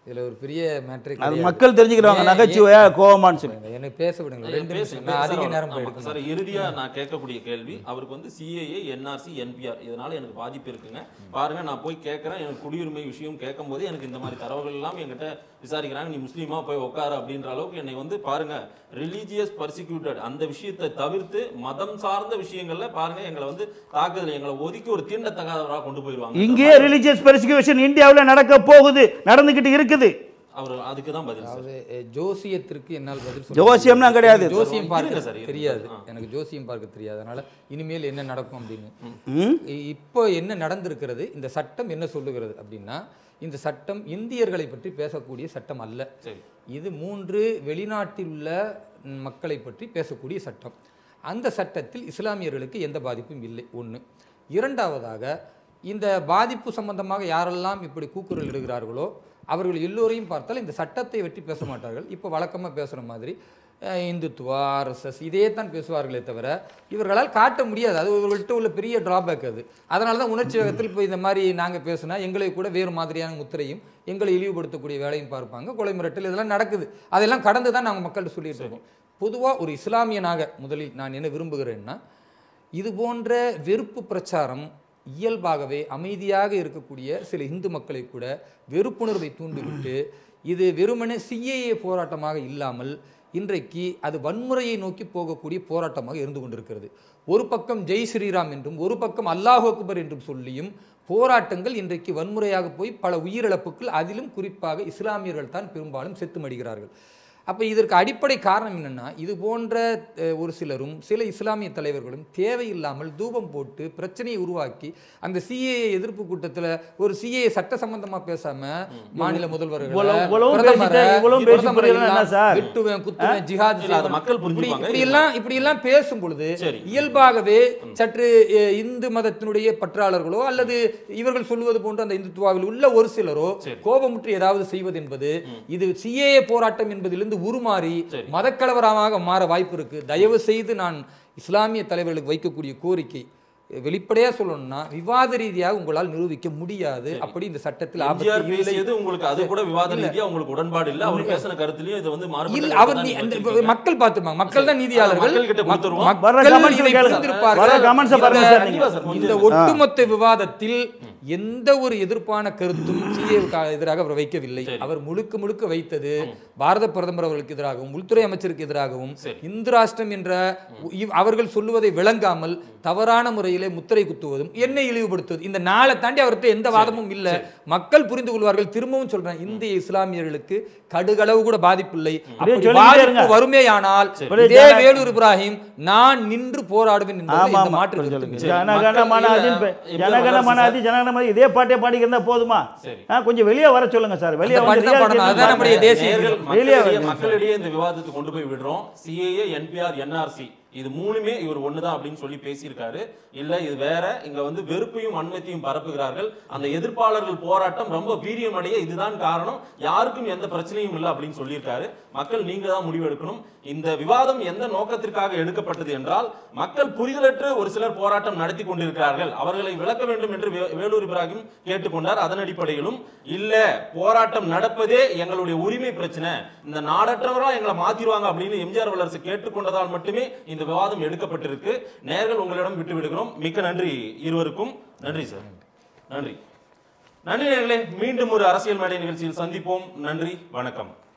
இதுல ஒரு பெரிய மேட்ரே அது மக்கள் தெரிஞ்சுக்கிறாங்க நகைச்சுவையா கோவமான்னு சொல்லி எனக்கு பேச விடுங்க ஒரு ரெண்டு பேசு, நிமிஷம் நான் அதிக பேச நேரம் ஆமா. போய் எடுக்க சார் இறுதியா நான் கேட்கக்கூடிய கேள்வி அவருக்கு வந்து சிஏஏ என்ஆர்சி என்பிஆர் இதனால எனக்கு பாதிப்பு இருக்குங்க பாருங்க நான் போய் கேட்கறேன் எனக்கு குடியுரிமை விஷயம் கேட்கும் போது எனக்கு இந்த மாதிரி தரவுகள் எல்லாம் என்கிட்ட விசாரிக்கிறாங்க நீ முஸ்லீமா போய் உட்காரு அப்படின்ற அளவுக்கு என்னை வந்து பாருங்க ரிலீஜியஸ் பர்சிக்யூட்டட் அந்த விஷயத்தை தவிர்த்து மதம் சார்ந்த விஷயங்கள்ல பாருங்க எங்களை வந்து தாக்குதல் எங்களை ஒதுக்கி ஒரு தீண்டத்தகாதவராக கொண்டு போயிருவாங்க இங்கேயே ரிலீஜியஸ் பெர்சிக்யூஷன் இந்தியாவில் நடக்க போகுது நடந்துக்கிட்டு இருக்குது அவர் அதுக்கு தான் பதில் சார் அதாவது அஹ், ஜோசியத்திற்கு என்னால் பதில் சொல்ல ஜோசியம்லாம் கிடையாது. எனக்கு ஜோசியம் இருங்க பார்க்க சார், இருங்க தெரியாது சார். ஆ. எனக்கு ஜோசியம் பார்க்க தெரியாது அதனால இனிமேல் என்ன நடக்கும் அப்படின்னு ம்? இ- இப்போ என்ன நடந்திருக்கிறது இந்த சட்டம் என்ன சொல்லுகிறது அப்படின்னா இந்த சட்டம் இந்தியர்களை பற்றி பேசக்கூடிய சட்டம் அல்ல சரி இது மூன்று வெளிநாட்டில் உள்ள ம், மக்களை பற்றி பேசக்கூடிய சட்டம் அந்த சட்டத்தில் இஸ்லாமியர்களுக்கு எந்த பாதிப்பும் இல்லை ஒன்று இரண்டாவதாக இந்த பாதிப்பு சம்பந்தமாக யாரெல்லாம் இப்படி கூக்குரல் இடுகிறார்களோ அவர்கள் எல்லோரையும் பார்த்தால் இந்த சட்டத்தை பற்றி பேச மாட்டார்கள் இப்போ வழக்கமாக பேசுகிற மாதிரி அஹ், இந்துத்துவா ஆர்எஸ்எஸ் இதே தான் பேசுவார்களே தவிர இவர்களால் காட்ட முடியாது அது இவர்கள்ட்ட உள்ள பெரிய டிராபேக் அது அதனால தான் உணர்ச்சி வேகத்தில் இப்போ இந்த மாதிரி நாங்கள் பேசுனா எங்களை கூட வேறு மாதிரியான முத்திரையும் எங்களை இழிவுபடுத்தக்கூடிய வேலையும் பார்ப்பாங்க கொலை மிரட்டல் இதெல்லாம் நடக்குது அதெல்லாம் கடந்து தான் நாங்கள் மக்கள்கிட்ட சொல்லிட்டு இருக்கோம் பொதுவாக ஒரு இஸ்லாமியனாக முதலில் நான் என்ன விரும்புகிறேன்னா இது போன்ற வெறுப்பு பிரச்சாரம் இயல்பாகவே அமைதியாக இருக்கக்கூடிய சில இந்து மக்களை கூட வெறுப்புணர்வை தூண்டிவிட்டு இது வெறுமனே சிஏஏ போராட்டமாக இல்லாமல் இன்றைக்கு அது வன்முறையை நோக்கி போகக்கூடிய போராட்டமாக இருந்து கொண்டிருக்கிறது ஒரு பக்கம் ஜெய் ஸ்ரீராம் என்றும் ஒரு பக்கம் அல்லாஹ் அக்பர் என்றும் சொல்லியும் போராட்டங்கள் இன்றைக்கு வன்முறையாக போய் பல உயிரிழப்புகள் அதிலும் குறிப்பாக இஸ்லாமியர்கள் தான் பெரும்பாலும் செத்து மடிகிறார்கள் அப்போ இதற்கு அடிப்படை காரணம் என்னன்னா இது போன்ற அஹ், ஒரு சிலரும் சில இஸ்லாமிய தலைவர்களும் தேவையில்லாமல் தூபம் போட்டு பிரச்சனையை உருவாக்கி அந்த சிஏ எதிர்ப்பு கூட்டத்தில் ஒரு சிஏ சட்ட சம்பந்தமா பேசாம மாநில முதல்வர்கள் இவ்வளவு- இவ்வளவும் பேசிட்டே, இவ்வளவும் பேசி புரியலன்னா என்ன சார்? வெட்டுவேன் குத்துவேன் ஜிஹாத் இல்ல, அதை செய்வேன். மக்கள் இப்படி புரிஞ்சுப்பாங்க. இப்படி எல்லாம் இப்படி எல்லாம் பேசும் பொழுது சரி. இயல்பாகவே சற்று அஹ், இந்து மதத்தினுடைய பற்றாளர்களோ அல்லது இவர்கள் சொல்லுவது போன்ற அந்த இந்துத்துவாவில் உள்ள ஒரு சிலரோ சரி. கோபமுற்று ஏதாவது செய்வது என்பது இது சிஏஏ போராட்டம் என்பதிலிருந்து உருமாறி சரி. மதக்கலவரமாக மாற வாய்ப்பு இருக்கு தயவு செய்து நான் இஸ்லாமிய தலைவர்களுக்கு வைக்கக்கூடிய கோரிக்கை வெளிப்படையா சொல்லணும்னா விவாத ரீதியாக உங்களால் நிரூபிக்க முடியாது அப்படி இந்த சட்டத்தில் எம்ஜிஆர் ஆபத்து இல்லை பேசியது உங்களுக்கு அது கூட விவாத ரீதியா உங்களுக்கு உடன்பாடு இல்ல அவர் பேசின கருத்துலயும் இது வந்து மாறுபட்ட இல்ல கருத்து அவர் தான் நீ- நீங்க அந்த வச்சிருக்கீங்க. மக்கள் பார்த்துப்பாங்க மக்கள் தான் நீதியாளர்கள் மக்கள் கிட்ட மக்- கொடுத்துருவோம். மக்கள் வர comments இதை கேளுங்க. புரிந்திருப்பார்கள். வர comments அ பாருங்க இந்த- சார் நீங்க. இந்த ஒட்டுமொத்த விவாதத்தில் எந்த ஒரு எதிர்ப்பான கருத்தும் சிஏவுக்கு எதிராக அவர் வைக்கவில்லை சரி. அவர் முழுக்க முழுக்க வைத்தது பாரத பிரதமர் அவர்களுக்கு எதிராகவும் உள்துறை அமைச்சருக்கு எதிராகவும் சரி. இந்து ராஷ்டிரம் என்ற இவ்- அவர்கள் சொல்லுவதை விளங்காமல் தவறான முறையிலே முத்திரை குத்துவதும் என்னை இழிவுபடுத்துவது இந்த நாளை தாண்டி அவர்கிட்ட எந்த வாதமும் இல்ல மக்கள் புரிந்து கொள்வார்கள் திரும்பவும் சொல்றேன் இந்திய இஸ்லாமியர்களுக்கு கடுகளவு கூட பாதிப்பு இல்லை அப்படி சொல்லிக்கிட்டே பாதிப்பு இருங்க. வருமேயானால் சரி. இதே வேலூர் இப்ராஹிம் நான் நின்று போராடுவேன் என்பதில் ஆமா இந்த ஆமா மாற்று கொஞ்சம் கருத்து சொல்லுங்க. இல்லை. ஜனகணமனாதி மக்கள் இல்ல, ஜனகணமனாதி ஜனகணமனாதி இதே பாட்டே பாடிக்கிறதா போதுமா சரி. ஆ, கொஞ்சம் வெளியே வர சொல்லுங்க சார் வெளியே அந்த வந்து பாட்டு தான் reality பாடணும். அதுதான் பாருங்க. நம்முடைய தேசிய நேயர்கள் கீதம். வெளியே மக்களிடையே- வருங்க. மக்களிடையே இந்த விவாதத்தை கொண்டு போய் விடுறோம் சிஏஏ என்பிஆர் என்ஆர்சி இது மூணுமே இவர் ஒண்ணுதான் அப்படின்னு சொல்லி பேசியிருக்காரு இல்ல இது வேற இங்க வந்து வெறுப்பையும் வன்மத்தையும் பரப்புகிறார்கள் அந்த எதிர்ப்பாளர்கள் போராட்டம் ரொம்ப வீரியம் அடைய இதுதான் காரணம் யாருக்கும் எந்த பிரச்சனையும் இல்லை அப்படின்னு சொல்லியிருக்காரு மக்கள் நீங்க தான் முடிவெடுக்கணும் இந்த விவாதம் எந்த நோக்கத்திற்காக எடுக்கப்பட்டது என்றால் மக்கள் புரிதலற்று ஒரு சிலர் போராட்டம் நடத்தி கொண்டிருக்கிறார்கள் அவர்களை விளக்க வேண்டும் என்று வே- வேலூர் இப்ராஹிம் கேட்டுக்கொண்டார் அதன் அடிப்படையிலும் இல்ல போராட்டம் நடப்பதே எங்களுடைய உரிமை பிரச்சனை இந்த நாடற்றவரா எங்களை மாத்திருவாங்க அப்படின்னு எம்ஜிஆர் வளர்ச்சி கேட்டுக்கொண்டதால் மட்டுமே இந்த விவாதம் எடுக்கப்பட்டிருக்கு நேர்கள் உங்களிடம் விட்டு விடுகிறோம் மிக்க நன்றி இருவருக்கும் நன்றி சார் நன்றி நன்றி நேர்களே மீண்டும் ஒரு அரசியல் மேடை நிகழ்ச்சியில் சந்திப்போம் நன்றி வணக்கம்